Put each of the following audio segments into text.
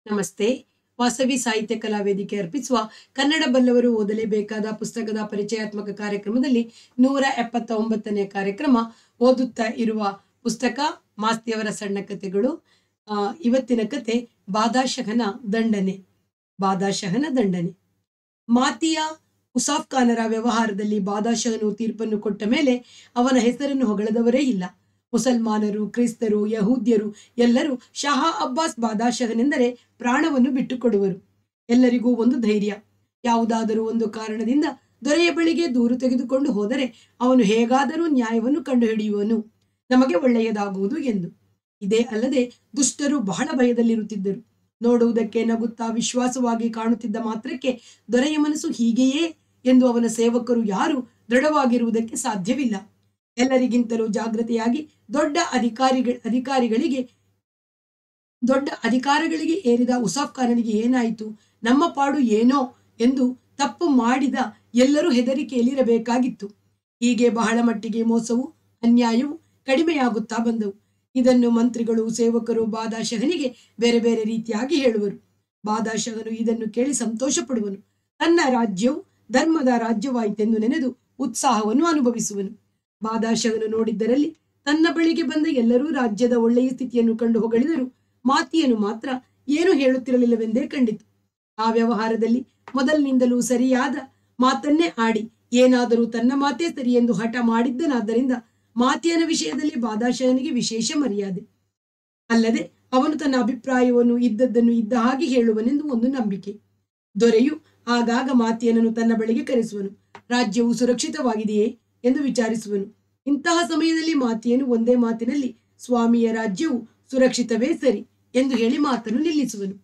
ನಮಸ್ತೆ ವಾಸವಿ ಸಾಹಿತ್ಯ ಕಲಾ ವೇದಿಕೆ ಅರ್ಪಿಸುವ ಕನ್ನಡ ಬಲ್ಲವರು ಓದಲೇಬೇಕಾದ ಪುಸ್ತಕದ ಪರಿಚಯಾತ್ಮಕ ಕಾರ್ಯಕ್ರಮದಲ್ಲಿ ನೂರ ಎಪ್ಪತ್ತ ಒಂಬತ್ತನೇ ಕಾರ್ಯಕ್ರಮ ಓದುತ್ತಾ ಇರುವ ಪುಸ್ತಕ ಮಾಸ್ತಿಯವರ ಸಣ್ಣ ಕಥೆಗಳು ಆ, ಇವತ್ತಿನ ಕತೆ ಬಾದಾಶಹನ ದಂಡನೆ ಬಾದಾಶಹನ ದಂಡನೆ ಮಾತಿಯ ಉಸಾಫ್ ಖಾನರ ವ್ಯವಹಾರದಲ್ಲಿ ಬಾದಾಶಹನು ತೀರ್ಪನ್ನು ಕೊಟ್ಟ ಮೇಲೆ ಅವನ ಹೆಸರನ್ನು ಹೊಗಳದವರೇ ಇಲ್ಲ ಮುಸಲ್ಮಾನರು ಕ್ರಿಸ್ತರು ಯಹೂದ್ಯರು ಎಲ್ಲರೂ ಶಹಾ ಅಬ್ಬಾಸ್ ಬಾದಾಶಹನೆಂದರೆ ಪ್ರಾಣವನ್ನು ಬಿಟ್ಟುಕೊಡುವರು ಎಲ್ಲರಿಗೂ ಒಂದು ಧೈರ್ಯ ಯಾವುದಾದರೂ ಒಂದು ಕಾರಣದಿಂದ ದೊರೆಯ ಬಳಿಗೆ ದೂರು ತೆಗೆದುಕೊಂಡು ಹೋದರೆ ಅವನು ಹೇಗಾದರೂ ನ್ಯಾಯವನ್ನು ಕಂಡುಹಿಡಿಯುವನು ನಮಗೆ ಒಳ್ಳೆಯದಾಗುವುದು ಎಂದು ಇದೇ ಅಲ್ಲದೆ ದುಷ್ಟರು ಬಹಳ ಭಯದಲ್ಲಿರುತ್ತಿದ್ದರು ನೋಡುವುದಕ್ಕೆ ನಗುತ್ತಾ ವಿಶ್ವಾಸವಾಗಿ ಕಾಣುತ್ತಿದ್ದ ಮಾತ್ರಕ್ಕೆ ದೊರೆಯ ಮನಸ್ಸು ಹೀಗೆಯೇ ಎಂದು ಅವನ ಸೇವಕರು ಯಾರು ದೃಢವಾಗಿರುವುದಕ್ಕೆ ಸಾಧ್ಯವಿಲ್ಲ ಎಲ್ಲರಿಗಿಂತಲೂ ಜಾಗೃತೆಯಾಗಿ ದೊಡ್ಡ ಅಧಿಕಾರಿಗಳ ಅಧಿಕಾರಿಗಳಿಗೆ ದೊಡ್ಡ ಅಧಿಕಾರಗಳಿಗೆ ಏರಿದ ಉಸಾಫ್ ಖಾನನಿಗೆ ಏನಾಯಿತು ನಮ್ಮ ಪಾಡು ಏನೋ ಎಂದು ತಪ್ಪು ಮಾಡಿದ ಎಲ್ಲರೂ ಹೆದರಿಕೆಯಲ್ಲಿರಬೇಕಾಗಿತ್ತು ಹೀಗೆ ಬಹಳ ಮಟ್ಟಿಗೆ ಮೋಸವು ಅನ್ಯಾಯವು ಕಡಿಮೆಯಾಗುತ್ತಾ ಬಂದವು ಇದನ್ನು ಮಂತ್ರಿಗಳು ಸೇವಕರು ಬಾದಾಶಹನಿಗೆ ಬೇರೆ ಬೇರೆ ರೀತಿಯಾಗಿ ಹೇಳುವರು ಬಾದಾಶಹನು ಇದನ್ನು ಕೇಳಿ ಸಂತೋಷ ಪಡುವನು ತನ್ನ ರಾಜ್ಯವು ಧರ್ಮದ ರಾಜ್ಯವಾಯಿತೆಂದು ನೆನೆದು ಉತ್ಸಾಹವನ್ನು ಅನುಭವಿಸುವನು ಬಾದಾಶಹನು ನೋಡಿದ್ದರಲ್ಲಿ ತನ್ನ ಬಳಿಗೆ ಬಂದ ಎಲ್ಲರೂ ರಾಜ್ಯದ ಒಳ್ಳೆಯ ಸ್ಥಿತಿಯನ್ನು ಕಂಡು ಹೊಗಳಿದರು ಮಾತಿಯನು ಮಾತ್ರ ಏನು ಹೇಳುತ್ತಿರಲಿಲ್ಲವೆಂದೇ ಕಂಡಿತು ಆ ವ್ಯವಹಾರದಲ್ಲಿ ಮೊದಲಿನಿಂದಲೂ ಸರಿಯಾದ ಮಾತನ್ನೇ ಆಡಿ ಏನಾದರೂ ತನ್ನ ಮಾತೇ ಸರಿ ಎಂದು ಹಠ ಮಾಡಿದ್ದನಾದ್ದರಿಂದ ಮಾತಿಯನ ವಿಷಯದಲ್ಲಿ ಬಾದಾಶಹನಿಗೆ ವಿಶೇಷ ಮರ್ಯಾದೆ ಅಲ್ಲದೆ ಅವನು ತನ್ನ ಅಭಿಪ್ರಾಯವನ್ನು ಇದ್ದದ್ದನ್ನು ಇದ್ದ ಹಾಗೆ ಹೇಳುವನೆಂದು ಒಂದು ನಂಬಿಕೆ ದೊರೆಯು ಆಗಾಗ ಮಾತಿಯನನ್ನು ತನ್ನ ಬಳಿಗೆ ಕರೆಸುವನು ರಾಜ್ಯವು ಸುರಕ್ಷಿತವಾಗಿದೆಯೇ ಎಂದು ವಿಚಾರಿಸುವನು ಇಂತಹ ಸಮಯದಲ್ಲಿ ಮಾತಿಯನು ಒಂದೇ ಮಾತಿನಲ್ಲಿ ಸ್ವಾಮಿಯ ರಾಜ್ಯವು ಸುರಕ್ಷಿತವೇ ಸರಿ ಎಂದು ಹೇಳಿ ಮಾತನ್ನು ನಿಲ್ಲಿಸುವನು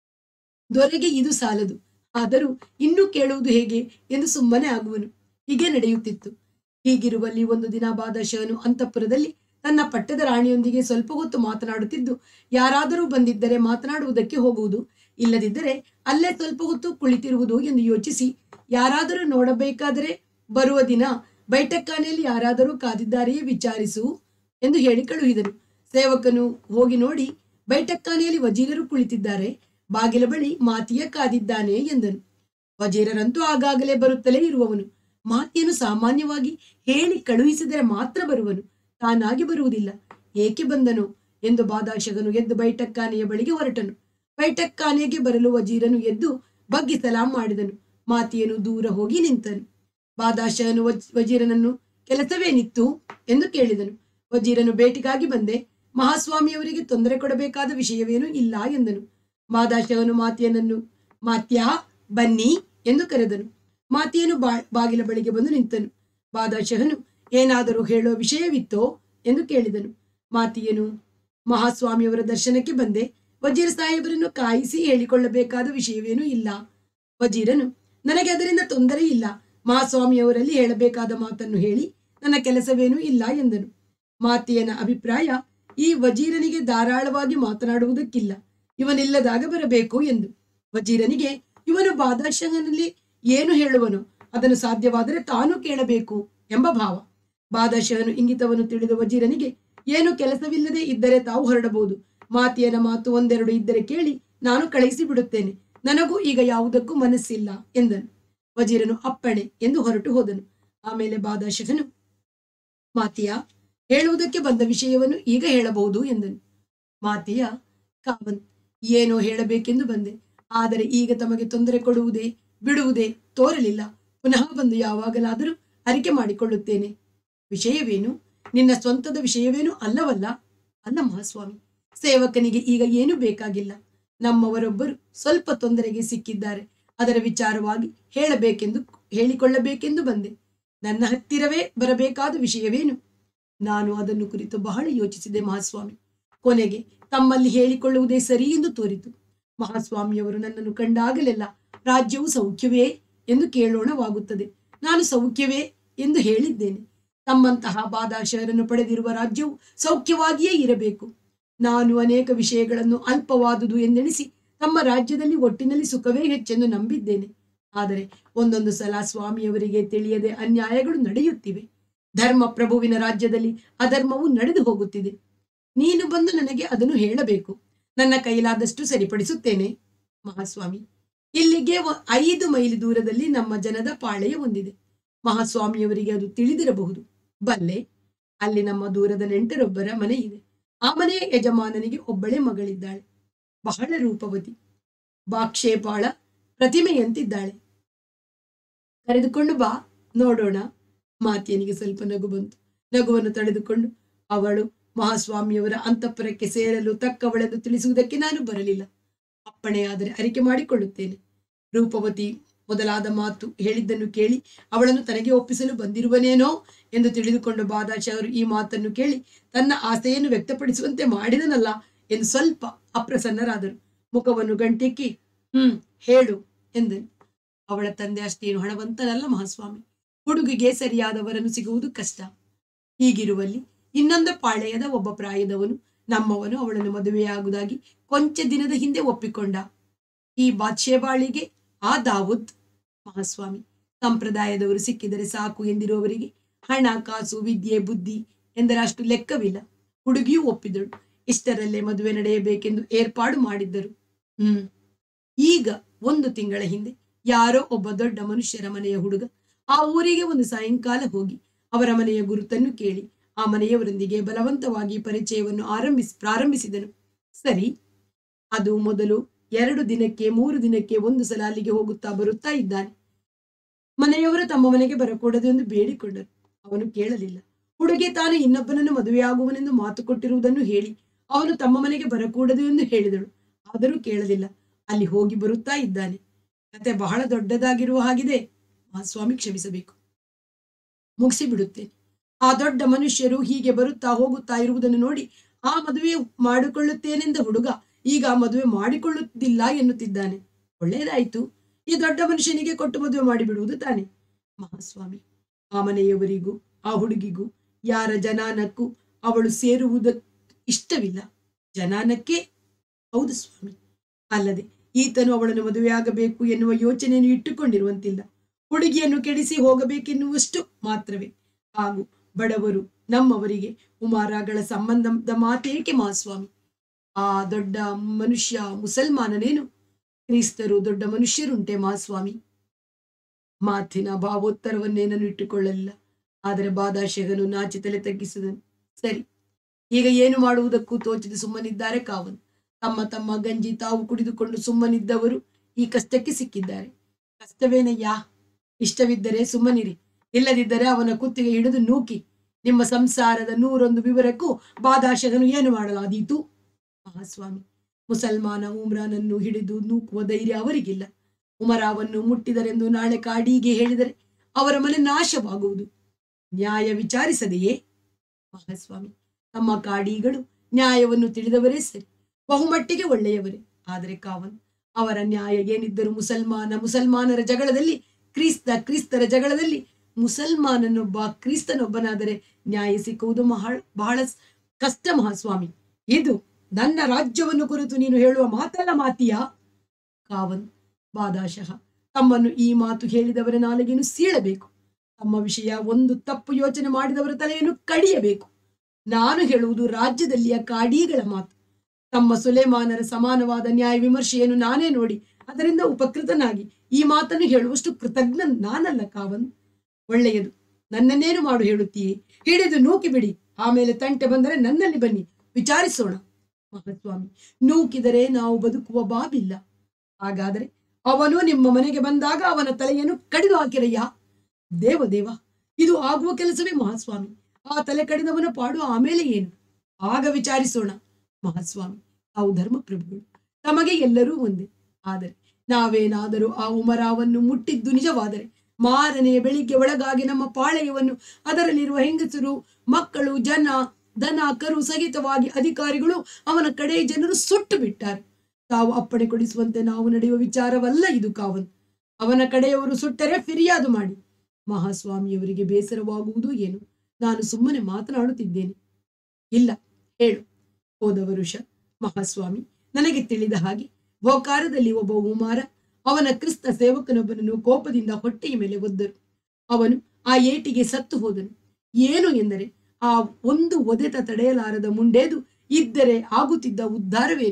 ದೊರೆಗೆ ಇದು ಸಾಲದು ಆದರೂ ಇನ್ನೂ ಕೇಳುವುದು ಹೇಗೆ ಎಂದು ಸುಮ್ಮನೆ ಆಗುವನು ಹೀಗೆ ನಡೆಯುತ್ತಿತ್ತು ಹೀಗಿರುವಲ್ಲಿ ಒಂದು ದಿನ ಬಾದಶಹನು ಅಂತಃಪುರದಲ್ಲಿ ತನ್ನ ಪಟ್ಟದ ರಾಣಿಯೊಂದಿಗೆ ಸ್ವಲ್ಪ ಹೊತ್ತು ಮಾತನಾಡುತ್ತಿದ್ದು ಯಾರಾದರೂ ಬಂದಿದ್ದರೆ ಮಾತನಾಡುವುದಕ್ಕೆ ಹೋಗುವುದು ಇಲ್ಲದಿದ್ದರೆ ಅಲ್ಲೇ ಸ್ವಲ್ಪ ಹೊತ್ತು ಕುಳಿತಿರುವುದು ಎಂದು ಯೋಚಿಸಿ ಯಾರಾದರೂ ನೋಡಬೇಕಾದರೆ ಬರುವ ದಿನ ಬೈಠಕ್ಖಾನೆಯಲ್ಲಿ ಯಾರಾದರೂ ಕಾದಿದ್ದಾರೆಯೇ ವಿಚಾರಿಸು ಎಂದು ಹೇಳಿ ಕಳುಹಿದನು ಸೇವಕನು ಹೋಗಿ ನೋಡಿ ಬೈಠಕ್ಖಾನೆಯಲ್ಲಿ ವಜೀರರು ಕುಳಿತಿದ್ದಾರೆ ಬಾಗಿಲ ಬಳಿ ಮಾತಿಯ ಕಾದಿದ್ದಾನೆ ಎಂದನು ವಜೀರರಂತೂ ಆಗಾಗಲೇ ಬರುತ್ತಲೇ ಇರುವವನು ಮಾತಿಯನ್ನು ಸಾಮಾನ್ಯವಾಗಿ ಹೇಳಿ ಕಳುಹಿಸಿದರೆ ಮಾತ್ರ ಬರುವನು ತಾನಾಗಿ ಬರುವುದಿಲ್ಲ ಏಕೆ ಬಂದನು ಎಂದು ಬಾದಾಶಗನು ಎದ್ದು ಬೈಠಕ್ಖಾನೆಯ ಬಳಿಗೆ ಹೊರಟನು ಬೈಠಕ್ಖಾನೆಗೆ ಬರಲು ವಜೀರನು ಎದ್ದು ಬಗ್ಗಿ ಸಲಾಂ ಮಾಡಿದನು ಮಾತಿಯನು ದೂರ ಹೋಗಿ ನಿಂತನು ಬಾದಾಶಹನು ವಜ್- ವಜೀರನನ್ನು ಕೆಲಸವೇನಿತ್ತು ಎಂದು ಕೇಳಿದನು ವಜೀರನು ಭೇಟಿಗಾಗಿ ಬಂದೆ ಮಹಾಸ್ವಾಮಿಯವರಿಗೆ ತೊಂದರೆ ಕೊಡಬೇಕಾದ ವಿಷಯವೇನೂ ಇಲ್ಲ ಎಂದನು ಬಾದಾಶಹನು ಮಾತಿಯನನ್ನು ಮಾತ್ಯಾ ಬನ್ನಿ ಎಂದು ಕರೆದನು ಮಾತಿಯನು ಬಾ ಬಾಗಿಲ ಬಳಿಗೆ ಬಂದು ನಿಂತನು ಬಾದಾಶಹನು ಏನಾದರೂ ಹೇಳೋ ವಿಷಯವಿತ್ತೋ ಎಂದು ಕೇಳಿದನು ಮಾತಿಯನು ಮಹಾಸ್ವಾಮಿಯವರ ದರ್ಶನಕ್ಕೆ ಬಂದೆ ವಜೀರ್ ಸಾಹೇಬರನ್ನು ಕಾಯಿಸಿ ಹೇಳಿಕೊಳ್ಳಬೇಕಾದ ವಿಷಯವೇನೂ ಇಲ್ಲ ವಜೀರನು ನನಗೆ ಅದರಿಂದ ತೊಂದರೆ ಇಲ್ಲ ಮಹಾಸ್ವಾಮಿಯವರಲ್ಲಿ ಹೇಳಬೇಕಾದ ಮಾತನ್ನು ಹೇಳಿ ನನ್ನ ಕೆಲಸವೇನೂ ಇಲ್ಲ ಎಂದನು ಮಾತಿಯನ ಅಭಿಪ್ರಾಯ ಈ ವಜೀರನಿಗೆ ಧಾರಾಳವಾಗಿ ಮಾತನಾಡುವುದಕ್ಕಿಲ್ಲ ಇವನಿಲ್ಲದಾಗ ಬರಬೇಕು ಎಂದು ವಜೀರನಿಗೆ ಇವನು ಬಾದಾಶಹನಲ್ಲಿ ಏನು ಹೇಳುವನು ಅದನ್ನು ಸಾಧ್ಯವಾದರೆ ತಾನು ಕೇಳಬೇಕು ಎಂಬ ಭಾವ ಬಾದಶಹನು ಇಂಗಿತವನ್ನು ತಿಳಿದ ವಜೀರನಿಗೆ ಏನು ಕೆಲಸವಿಲ್ಲದೆ ಇದ್ದರೆ ತಾವು ಹೊರಡಬಹುದು ಮಾತಿಯನ ಮಾತು ಒಂದೆರಡು ಇದ್ದರೆ ಕೇಳಿ ನಾನು ಕಳಿಸಿ ಬಿಡುತ್ತೇನೆ ನನಗೂ ಈಗ ಯಾವುದಕ್ಕೂ ಮನಸ್ಸಿಲ್ಲ ಎಂದನು ವಜೀರನು ಅಪ್ಪಣೆ ಎಂದು ಹೊರಟು ಹೋದನು ಆಮೇಲೆ ಬಾದಶಹನು ಮಾತಿಯ ಹೇಳುವುದಕ್ಕೆ ಬಂದ ವಿಷಯವನ್ನು ಈಗ ಹೇಳಬಹುದು ಎಂದನು ಮಾತಿಯ ಕಾವಂತ್ ಏನೋ ಹೇಳಬೇಕೆಂದು ಬಂದೆ ಆದರೆ ಈಗ ತಮಗೆ ತೊಂದರೆ ಕೊಡುವುದೇ ಬಿಡುವುದೇ ತೋರಲಿಲ್ಲ ಪುನಃ ಬಂದು ಯಾವಾಗಲಾದರೂ ಅರಿಕೆ ಮಾಡಿಕೊಳ್ಳುತ್ತೇನೆ ವಿಷಯವೇನು ನಿನ್ನ ಸ್ವಂತದ ವಿಷಯವೇನು ಅಲ್ಲವಲ್ಲ ಅಲ್ಲ ಮಹಾಸ್ವಾಮಿ ಸೇವಕನಿಗೆ ಈಗ ಏನು ಬೇಕಾಗಿಲ್ಲ ನಮ್ಮವರೊಬ್ಬರು ಸ್ವಲ್ಪ ತೊಂದರೆಗೆ ಸಿಕ್ಕಿದ್ದಾರೆ ಅದರ ವಿಚಾರವಾಗಿ ಹೇಳಬೇಕೆಂದು ಹೇಳಿಕೊಳ್ಳಬೇಕೆಂದು ಬಂದೆ ನನ್ನ ಹತ್ತಿರವೇ ಬರಬೇಕಾದ ವಿಷಯವೇನು ನಾನು ಅದನ್ನು ಕುರಿತು ಬಹಳ ಯೋಚಿಸಿದೆ ಮಹಾಸ್ವಾಮಿ ಕೊನೆಗೆ ತಮ್ಮಲ್ಲಿ ಹೇಳಿಕೊಳ್ಳುವುದೇ ಸರಿ ಎಂದು ತೋರಿತು ಮಹಾಸ್ವಾಮಿಯವರು ನನ್ನನ್ನು ಕಂಡಾಗಲೆಲ್ಲ ರಾಜ್ಯವು ಸೌಖ್ಯವೇ ಎಂದು ಕೇಳೋಣವಾಗುತ್ತದೆ ನಾನು ಸೌಖ್ಯವೇ ಎಂದು ಹೇಳಿದ್ದೇನೆ ತಮ್ಮಂತಹ ಬಾದಾಶಹರನ್ನು ಪಡೆದಿರುವ ರಾಜ್ಯವು ಸೌಖ್ಯವಾಗಿಯೇ ಇರಬೇಕು ನಾನು ಅನೇಕ ವಿಷಯಗಳನ್ನು ಅಲ್ಪವಾದುದು ಎಂದೆಣಿಸಿ ತಮ್ಮ ರಾಜ್ಯದಲ್ಲಿ ಒಟ್ಟಿನಲ್ಲಿ ಸುಖವೇ ಹೆಚ್ಚೆಂದು ನಂಬಿದ್ದೇನೆ ಆದರೆ ಒಂದೊಂದು ಸಲ ಸ್ವಾಮಿಯವರಿಗೆ ತಿಳಿಯದೆ ಅನ್ಯಾಯಗಳು ನಡೆಯುತ್ತಿವೆ ಧರ್ಮ ಪ್ರಭುವಿನ ರಾಜ್ಯದಲ್ಲಿ ಅಧರ್ಮವು ನಡೆದು ಹೋಗುತ್ತಿದೆ ನೀನು ಬಂದು ನನಗೆ ಅದನ್ನು ಹೇಳಬೇಕು ನನ್ನ ಕೈಲಾದಷ್ಟು ಸರಿಪಡಿಸುತ್ತೇನೆ ಮಹಾಸ್ವಾಮಿ ಇಲ್ಲಿಗೆ ಒ- ಐದು ಮೈಲಿ ದೂರದಲ್ಲಿ ನಮ್ಮ ಜನದ ಪಾಳೆಯ ಹೊಂದಿದೆ ಮಹಾಸ್ವಾಮಿಯವರಿಗೆ ಅದು ತಿಳಿದಿರಬಹುದು ಬಲ್ಲೆ ಅಲ್ಲಿ ನಮ್ಮ ದೂರದ ನೆಂಟರೊಬ್ಬರ ಮನೆ ಇದೆ ಆ ಮನೆಯ ಯಜಮಾನನಿಗೆ ಒಬ್ಬಳೇ ಮಗಳಿದ್ದಾಳೆ ಬಹಳ ರೂಪವತಿ ಬಾಕ್ಷೇಪಾಳ ಪ್ರತಿಮೆಯಂತಿದ್ದಾಳೆ ಕರೆದುಕೊಂಡು ಬಾ ನೋಡೋಣ ಮಾತಿಯನಿಗೆ ಸ್ವಲ್ಪ ನಗು ಬಂತು ನಗುವನ್ನು ತಡೆದುಕೊಂಡು ಅವಳು ಮಹಾಸ್ವಾಮಿಯವರ ಅಂತಃಪುರಕ್ಕೆ ಸೇರಲು ತಕ್ಕವಳೆಂದು ತಿಳಿಸುವುದಕ್ಕೆ ನಾನು ಬರಲಿಲ್ಲ ಅಪ್ಪಣೆಯಾದರೆ ಅರಿಕೆ ಮಾಡಿಕೊಳ್ಳುತ್ತೇನೆ ರೂಪವತಿ ಮೊದಲಾದ ಮಾತು ಹೇಳಿದ್ದನ್ನು ಕೇಳಿ ಅವಳನ್ನು ತನಗೆ ಒಪ್ಪಿಸಲು ಬಂದಿರುವನೇನೋ ಎಂದು ತಿಳಿದುಕೊಂಡ ಬಾದಾಶಿ ಅವರು ಈ ಮಾತನ್ನು ಕೇಳಿ ತನ್ನ ಆಸೆಯನ್ನು ವ್ಯಕ್ತಪಡಿಸುವಂತೆ ಮಾಡಿದನಲ್ಲ ಎಂದು ಸ್ವಲ್ಪ ಅಪ್ರಸನ್ನರಾದರು ಮುಖವನ್ನು ಗಂಟಿಕ್ಕಿ ಹ್ಮ್ ಹೇಳು ಎಂದನು ಅವಳ ತಂದೆ ಅಷ್ಟೇನು ಹಣವಂತನಲ್ಲ ಮಹಾಸ್ವಾಮಿ ಹುಡುಗಿಗೆ ಸರಿಯಾದವರನ್ನು ಸಿಗುವುದು ಕಷ್ಟ ಹೀಗಿರುವಲ್ಲಿ ಇನ್ನೊಂದು ಪಾಳೆಯದ ಒಬ್ಬ ಪ್ರಾಯದವನು ನಮ್ಮವನು ಅವಳನ್ನು ಮದುವೆಯಾಗುವುದಾಗಿ ಕೊಂಚ ದಿನದ ಹಿಂದೆ ಒಪ್ಪಿಕೊಂಡ ಈ ಬಾದ್ಶೇಬಾಳಿಗೆ ಆ ದಾವೂದ್ ಮಹಾಸ್ವಾಮಿ ಸಂಪ್ರದಾಯದವರು ಸಿಕ್ಕಿದರೆ ಸಾಕು ಎಂದಿರುವವರಿಗೆ ಹಣ ಕಾಸು ವಿದ್ಯೆ ಬುದ್ಧಿ ಎಂದರೆ ಅಷ್ಟು ಲೆಕ್ಕವಿಲ್ಲ ಹುಡುಗಿಯೂ ಒಪ್ಪಿದಳು ಇಷ್ಟರಲ್ಲೇ ಮದುವೆ ನಡೆಯಬೇಕೆಂದು ಏರ್ಪಾಡು ಮಾಡಿದ್ದರು ಹ್ಮ್ ಈಗ ಒಂದು ತಿಂಗಳ ಹಿಂದೆ ಯಾರೋ ಒಬ್ಬ ದೊಡ್ಡ ಮನುಷ್ಯರ ಮನೆಯ ಹುಡುಗ ಆ ಊರಿಗೆ ಒಂದು ಸಾಯಂಕಾಲ ಹೋಗಿ ಅವರ ಮನೆಯ ಗುರುತನ್ನು ಕೇಳಿ ಆ ಮನೆಯವರೊಂದಿಗೆ ಬಲವಂತವಾಗಿ ಪರಿಚಯವನ್ನು ಆರಂಭಿಸಿ ಪ್ರಾರಂಭಿಸಿದನು ಸರಿ ಅದು ಮೊದಲು ಎರಡು ದಿನಕ್ಕೆ ಮೂರು ದಿನಕ್ಕೆ ಒಂದು ಸಲ ಅಲ್ಲಿಗೆ ಹೋಗುತ್ತಾ ಬರುತ್ತಾ ಇದ್ದಾನೆ ಮನೆಯವರು ತಮ್ಮ ಮನೆಗೆ ಬರಕೂಡದು ಎಂದು ಬೇಡಿಕೊಂಡರು ಅವನು ಕೇಳಲಿಲ್ಲ ಹುಡುಗಿ ತಾನು ಇನ್ನೊಬ್ಬನನ್ನು ಮದುವೆಯಾಗುವನೆಂದು ಮಾತು ಕೊಟ್ಟಿರುವುದನ್ನು ಹೇಳಿ ಅವನು ತಮ್ಮ ಮನೆಗೆ ಬರಕೂಡದು ಎಂದು ಹೇಳಿದಳು ಆದರೂ ಕೇಳಲಿಲ್ಲ ಅಲ್ಲಿ ಹೋಗಿ ಬರುತ್ತಾ ಇದ್ದಾನೆ ಕತೆ ಬಹಳ ದೊಡ್ಡದಾಗಿರುವ ಹಾಗಿದೆ ಮಹಾಸ್ವಾಮಿ ಕ್ಷಮಿಸಬೇಕು ಮುಗಿಸಿ ಬಿಡುತ್ತೇನೆ ಆ ದೊಡ್ಡ ಮನುಷ್ಯರು ಹೀಗೆ ಬರುತ್ತಾ ಹೋಗುತ್ತಾ ಇರುವುದನ್ನು ನೋಡಿ ಆ ಮದುವೆ ಮಾಡಿಕೊಳ್ಳುತ್ತೇನೆಂದ ಹುಡುಗ ಈಗ ಆ ಮದುವೆ ಮಾಡಿಕೊಳ್ಳುತ್ತಿಲ್ಲ ಎನ್ನುತ್ತಿದ್ದಾನೆ ಒಳ್ಳೆಯದಾಯಿತು ಈ ದೊಡ್ಡ ಮನುಷ್ಯನಿಗೆ ಕೊಟ್ಟು ಮದುವೆ ಮಾಡಿಬಿಡುವುದು ತಾನೆ ಮಹಾಸ್ವಾಮಿ ಆ ಮನೆಯವರಿಗೂ ಆ ಹುಡುಗಿಗೂ ಯಾರ ಜನಾನಕ್ಕೂ ಅವಳು ಸೇರುವುದ ಇಷ್ಟವಿಲ್ಲ ಜನಾನಕ್ಕೆ ಹೌದು ಸ್ವಾಮಿ ಅಲ್ಲದೆ ಈತನು ಅವಳನ್ನು ಮದುವೆಯಾಗಬೇಕು ಎನ್ನುವ ಯೋಚನೆಯನ್ನು ಇಟ್ಟುಕೊಂಡಿರುವಂತಿಲ್ಲ ಹುಡುಗಿಯನ್ನು ಕೆಡಿಸಿ ಹೋಗಬೇಕೆನ್ನುವಷ್ಟು ಮಾತ್ರವೇ ಹಾಗೂ ಬಡವರು ನಮ್ಮವರಿಗೆ ಉಮಾರಗಳ ಸಂಬಂಧದ ಮಾತೇಕೆ ಮಹಾಸ್ವಾಮಿ ಆ ದೊಡ್ಡ ಮನುಷ್ಯ ಮುಸಲ್ಮಾನನೇನು ಕ್ರಿಸ್ತರು ದೊಡ್ಡ ಮನುಷ್ಯರುಂಟೆ ಮಹಾಸ್ವಾಮಿ ಮಾತಿನ ಭಾವೋತ್ತರವನ್ನೇನನ್ನು ಇಟ್ಟುಕೊಳ್ಳಲಿಲ್ಲ ಆದರೆ ಬಾದಾಶೇಗನು ನಾಚಿ ತಲೆ ತಗ್ಗಿಸಿದನು ಸರಿ ಈಗ ಏನು ಮಾಡುವುದಕ್ಕೂ ತೋಚದೆ ಸುಮ್ಮನಿದ್ದಾರೆ ಕಾವನ್ ತಮ್ಮ ತಮ್ಮ ಗಂಜಿ ತಾವು ಕುಡಿದುಕೊಂಡು ಸುಮ್ಮನಿದ್ದವರು ಈ ಕಷ್ಟಕ್ಕೆ ಸಿಕ್ಕಿದ್ದಾರೆ ಕಷ್ಟವೇನಯ್ಯ ಇಷ್ಟವಿದ್ದರೆ ಸುಮ್ಮನಿರಿ ಇಲ್ಲದಿದ್ದರೆ ಅವನ ಕುತ್ತಿಗೆ ಹಿಡಿದು ನೂಕಿ ನಿಮ್ಮ ಸಂಸಾರದ ನೂರೊಂದು ವಿವರಕ್ಕೂ ಬಾದಾಶಗನು ಏನು ಮಾಡಲಾದೀತು ಮಹಾಸ್ವಾಮಿ ಮುಸಲ್ಮಾನ ಉಮ್ರಾನನ್ನು ಹಿಡಿದು ನೂಕುವ ಧೈರ್ಯ ಅವರಿಗಿಲ್ಲ ಉಮರಾವನ್ನು ಮುಟ್ಟಿದರೆಂದು ನಾಳೆ ಕಾಡಿಗೆ ಹೇಳಿದರೆ ಅವರ ಮನೆ ನಾಶವಾಗುವುದು ನ್ಯಾಯ ವಿಚಾರಿಸದೆಯೇ ಮಹಾಸ್ವಾಮಿ ತಮ್ಮ ಕಾಡಿಗಳು ನ್ಯಾಯವನ್ನು ತಿಳಿದವರೇ ಸರಿ ಬಹುಮಟ್ಟಿಗೆ ಒಳ್ಳೆಯವರೇ ಆದರೆ ಕಾವನ್ ಅವರ ನ್ಯಾಯ ಏನಿದ್ದರೂ ಮುಸಲ್ಮಾನ ಮುಸಲ್ಮಾನರ ಜಗಳದಲ್ಲಿ ಕ್ರಿಸ್ತ ಕ್ರಿಸ್ತರ ಜಗಳದಲ್ಲಿ ಮುಸಲ್ಮಾನನೊಬ್ಬ ಕ್ರಿಸ್ತನೊಬ್ಬನಾದರೆ ನ್ಯಾಯ ಸಿಕ್ಕುವುದು ಮಹಾ ಬಹಳ ಕಷ್ಟ ಮಹಾಸ್ವಾಮಿ ಇದು ನನ್ನ ರಾಜ್ಯವನ್ನು ಕುರಿತು ನೀನು ಹೇಳುವ ಮಾತಲ್ಲ ಮಾತಿಯಾ ಕಾವನ್ ಬಾದಾಶಃ ತಮ್ಮನ್ನು ಈ ಮಾತು ಹೇಳಿದವರ ನಾಲಿಗೆಯನ್ನು ಸೀಳಬೇಕು ತಮ್ಮ ವಿಷಯ ಒಂದು ತಪ್ಪು ಯೋಚನೆ ಮಾಡಿದವರ ತಲೆಯನ್ನು ಕಡಿಯಬೇಕು ನಾನು ಹೇಳುವುದು ರಾಜ್ಯದಲ್ಲಿಯ ಕಾಡೀಗಳ ಮಾತು ತಮ್ಮ ಸುಲೇಮಾನರ ಸಮಾನವಾದ ನ್ಯಾಯ ವಿಮರ್ಶೆಯನ್ನು ನಾನೇ ನೋಡಿ ಅದರಿಂದ ಉಪಕೃತನಾಗಿ ಈ ಮಾತನ್ನು ಹೇಳುವಷ್ಟು ಕೃತಜ್ಞ ನಾನಲ್ಲ ಕಾವನ್ ಒಳ್ಳೆಯದು ನನ್ನನ್ನೇನು ಮಾಡು ಹೇಳುತ್ತೀಯೇ ಹಿಡಿದು ನೂಕಿ ಬಿಡಿ ಆಮೇಲೆ ತಂಟೆ ಬಂದರೆ ನನ್ನಲ್ಲಿ ಬನ್ನಿ ವಿಚಾರಿಸೋಣ ಮಹಾಸ್ವಾಮಿ ನೂಕಿದರೆ ನಾವು ಬದುಕುವ ಬಾಬಿಲ್ಲ ಹಾಗಾದರೆ ಅವನು ನಿಮ್ಮ ಮನೆಗೆ ಬಂದಾಗ ಅವನ ತಲೆಯನ್ನು ಕಡಿದು ಹಾಕಿರಯ್ಯ ದೇವದೇವ ಇದು ಆಗುವ ಕೆಲಸವೇ ಮಹಾಸ್ವಾಮಿ ಆ ತಲೆ ಕಡಿದವನ ಪಾಡು ಆಮೇಲೆ ಏನು ಆಗ ವಿಚಾರಿಸೋಣ ಮಹಾಸ್ವಾಮಿ ತಾವು ಧರ್ಮಪ್ರಭುಗಳು ತಮಗೆ ಎಲ್ಲರೂ ಒಂದೇ ಆದರೆ ನಾವೇನಾದರೂ ಆ ಉಮರಾವನ್ನು ಮುಟ್ಟಿದ್ದು ನಿಜವಾದರೆ ಮಾರನೆಯ ಬೆಳಿಗ್ಗೆ ಒಳಗಾಗಿ ನಮ್ಮ ಪಾಳೆಯವನ್ನು ಅದರಲ್ಲಿರುವ ಹೆಂಗಸರು ಮಕ್ಕಳು ಜನ ದನ ಕರು ಸಹಿತವಾಗಿ ಅಧಿಕಾರಿಗಳು ಅವನ ಕಡೆ ಜನರು ಸುಟ್ಟು ಬಿಟ್ಟಾರೆ ತಾವು ಅಪ್ಪಣೆ ಕೊಡಿಸುವಂತೆ ನಾವು ನಡೆಯುವ ವಿಚಾರವಲ್ಲ ಇದು ಕಾವನ್ ಅವನ ಕಡೆಯವರು ಸುಟ್ಟರೆ ಫಿರ್ಯಾದು ಮಾಡಿ ಮಹಾಸ್ವಾಮಿಯವರಿಗೆ ಬೇಸರವಾಗುವುದು ಏನು ನಾನು ಸುಮ್ಮನೆ ಮಾತನಾಡುತ್ತಿದ್ದೇನೆ ಇಲ್ಲ ಹೇಳು ಹೋದ ವರುಷ ಮಹಾಸ್ವಾಮಿ ನನಗೆ ತಿಳಿದ ಹಾಗೆ ಬೋಕಾರದಲ್ಲಿ ಒಬ್ಬ ಉಮಾರ ಅವನ ಕ್ರಿಸ್ತ ಸೇವಕನೊಬ್ಬನನ್ನು ಕೋಪದಿಂದ ಹೊಟ್ಟೆಯ ಮೇಲೆ ಒದ್ದರು ಅವನು ಆ ಏಟಿಗೆ ಸತ್ತು ಹೋದನು ಏನು ಎಂದರೆ ಆ ಒಂದು ಒದೆತ ತಡೆಯಲಾರದ ಮುಂಡೇದು ಇದ್ದರೆ ಆಗುತ್ತಿದ್ದ ಉದ್ಧಾರವೇನು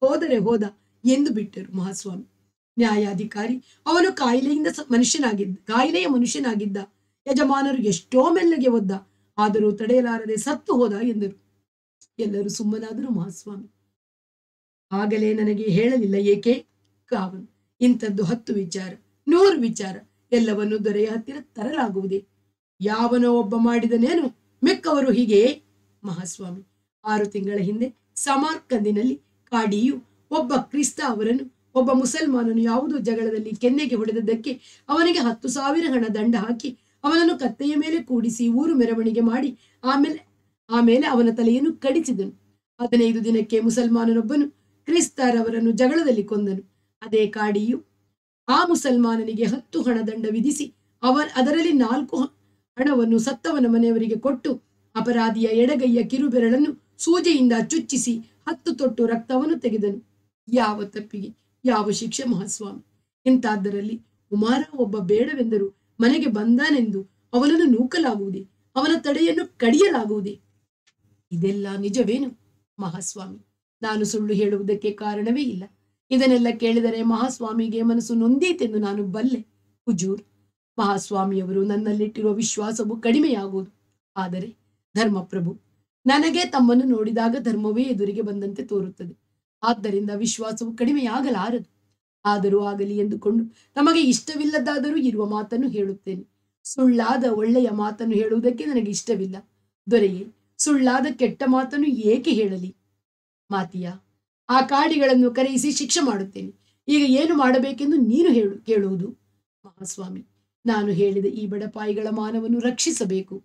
ಹೋದರೆ ಹೋದ ಎಂದು ಬಿಟ್ಟರು ಮಹಾಸ್ವಾಮಿ ನ್ಯಾಯಾಧಿಕಾರಿ ಅವನು ಕಾಯಿಲೆಯಿಂದ ಸ- ಮನುಷ್ಯನಾಗಿದ್ದ ಕಾಯಿಲೆಯ ಮನುಷ್ಯನಾಗಿದ್ದ ಯಜಮಾನರು ಎಷ್ಟೋ ಮೆಲ್ಲಗೆ ಒದ್ದ ಆದರೂ ತಡೆಯಲಾರದೆ ಸತ್ತು ಹೋದ ಎಂದರು ಎಲ್ಲರೂ ಸುಮ್ಮನಾದರು ಮಹಾಸ್ವಾಮಿ ಆಗಲೇ ನನಗೆ ಹೇಳಲಿಲ್ಲ ಏಕೆ ಕಾವನು ಇಂಥದ್ದು ಹತ್ತು ವಿಚಾರ ನೂರು ವಿಚಾರ ಎಲ್ಲವನ್ನು ದೊರೆಯ ಹತ್ತಿರ ತರಲಾಗುವುದೇ ಯಾವನೋ ಒಬ್ಬ ಮಾಡಿದನೇನು ಮಿಕ್ಕವರು ಹೀಗೆಯೇ ಮಹಾಸ್ವಾಮಿ ಆರು ತಿಂಗಳ ಹಿಂದೆ ಸಮಾರ್ಕಂದಿನಲ್ಲಿ ಕಾಡಿಯು ಒಬ್ಬ ಕ್ರಿಸ್ತ ಅವರನ್ನು ಒಬ್ಬ ಮುಸಲ್ಮಾನನು ಯಾವುದೋ ಜಗಳದಲ್ಲಿ ಕೆನ್ನೆಗೆ ಹೊಡೆದದ್ದಕ್ಕೆ ಅವನಿಗೆ ಹತ್ತು ಸಾವಿರ ಹಣ ದಂಡ ಹಾಕಿ ಅವನನ್ನು ಕತ್ತೆಯ ಮೇಲೆ ಕೂಡಿಸಿ ಊರು ಮೆರವಣಿಗೆ ಮಾಡಿ ಆಮೇಲೆ ಆಮೇಲೆ ಅವನ ತಲೆಯನ್ನು ಕಡಿಸಿದನು ಹದಿನೈದು ದಿನಕ್ಕೆ ಮುಸಲ್ಮಾನನೊಬ್ಬನು ಕ್ರಿಸ್ತರವರನ್ನು ಜಗಳದಲ್ಲಿ ಕೊಂದನು ಅದೇ ಕಾಡಿಯು ಆ ಮುಸಲ್ಮಾನನಿಗೆ ಹತ್ತು ಹಣ ದಂಡ ವಿಧಿಸಿ ಅವ ಅದರಲ್ಲಿ ನಾಲ್ಕು ಹ- ಹಣವನ್ನು ಸತ್ತವನ ಮನೆಯವರಿಗೆ ಕೊಟ್ಟು ಅಪರಾಧಿಯ ಎಡಗೈಯ ಕಿರುಬೆರಳನ್ನು ಸೂಜೆಯಿಂದ ಚುಚ್ಚಿಸಿ ಹತ್ತು ತೊಟ್ಟು ರಕ್ತವನ್ನು ತೆಗೆದನು ಯಾವ ತಪ್ಪಿಗೆ ಯಾವ ಶಿಕ್ಷೆ ಮಹಾಸ್ವಾಮಿ ಇಂತಾದ್ದರಲ್ಲಿ ಉಮಾರ ಒಬ್ಬ ಬೇಡವೆಂದರು ಮನೆಗೆ ಬಂದಾನೆಂದು ಅವನನ್ನು ನೂಕಲಾಗುವುದೇ ಅವನ ತಡೆಯನ್ನು ಕಡಿಯಲಾಗುವುದೇ ಇದೆಲ್ಲ ನಿಜವೇನು ಮಹಾಸ್ವಾಮಿ ನಾನು ಸುಳ್ಳು ಹೇಳುವುದಕ್ಕೆ ಕಾರಣವೇ ಇಲ್ಲ ಇದನ್ನೆಲ್ಲ ಕೇಳಿದರೆ ಮಹಾಸ್ವಾಮಿಗೆ ಮನಸ್ಸು ನೊಂದೀತೆಂದು ನಾನು ಬಲ್ಲೆ ಹುಜೂರ್ ಮಹಾಸ್ವಾಮಿಯವರು ನನ್ನಲ್ಲಿಟ್ಟಿರುವ ವಿಶ್ವಾಸವು ಕಡಿಮೆಯಾಗುವುದು ಆದರೆ ಧರ್ಮಪ್ರಭು ನನಗೆ ತಮ್ಮನ್ನು ನೋಡಿದಾಗ ಧರ್ಮವೇ ಎದುರಿಗೆ ಬಂದಂತೆ ತೋರುತ್ತದೆ ಆದ್ದರಿಂದ ವಿಶ್ವಾಸವು ಕಡಿಮೆಯಾಗಲಾರದು ಆದರೂ ಆಗಲಿ ಎಂದುಕೊಂಡು ತಮಗೆ ಇಷ್ಟವಿಲ್ಲದಾದರೂ ಇರುವ ಮಾತನ್ನು ಹೇಳುತ್ತೇನೆ ಸುಳ್ಳಾದ ಒಳ್ಳೆಯ ಮಾತನ್ನು ಹೇಳುವುದಕ್ಕೆ ನನಗೆ ಇಷ್ಟವಿಲ್ಲ ದೊರೆಯೇ ಸುಳ್ಳಾದ ಕೆಟ್ಟ ಮಾತನ್ನು ಏಕೆ ಹೇಳಲಿ ಮಾತಿಯ ಆ ಕಾಡಿಗಳನ್ನು ಕರೆಯಿಸಿ ಶಿಕ್ಷೆ ಮಾಡುತ್ತೇನೆ ಈಗ ಏನು ಮಾಡಬೇಕೆಂದು ನೀನು ಹೇಳು ಕೇಳುವುದು ಮಹಾಸ್ವಾಮಿ ನಾನು ಹೇಳಿದ ಈ ಬಡಪಾಯಿಗಳ ಮಾನವನ್ನು ರಕ್ಷಿಸಬೇಕು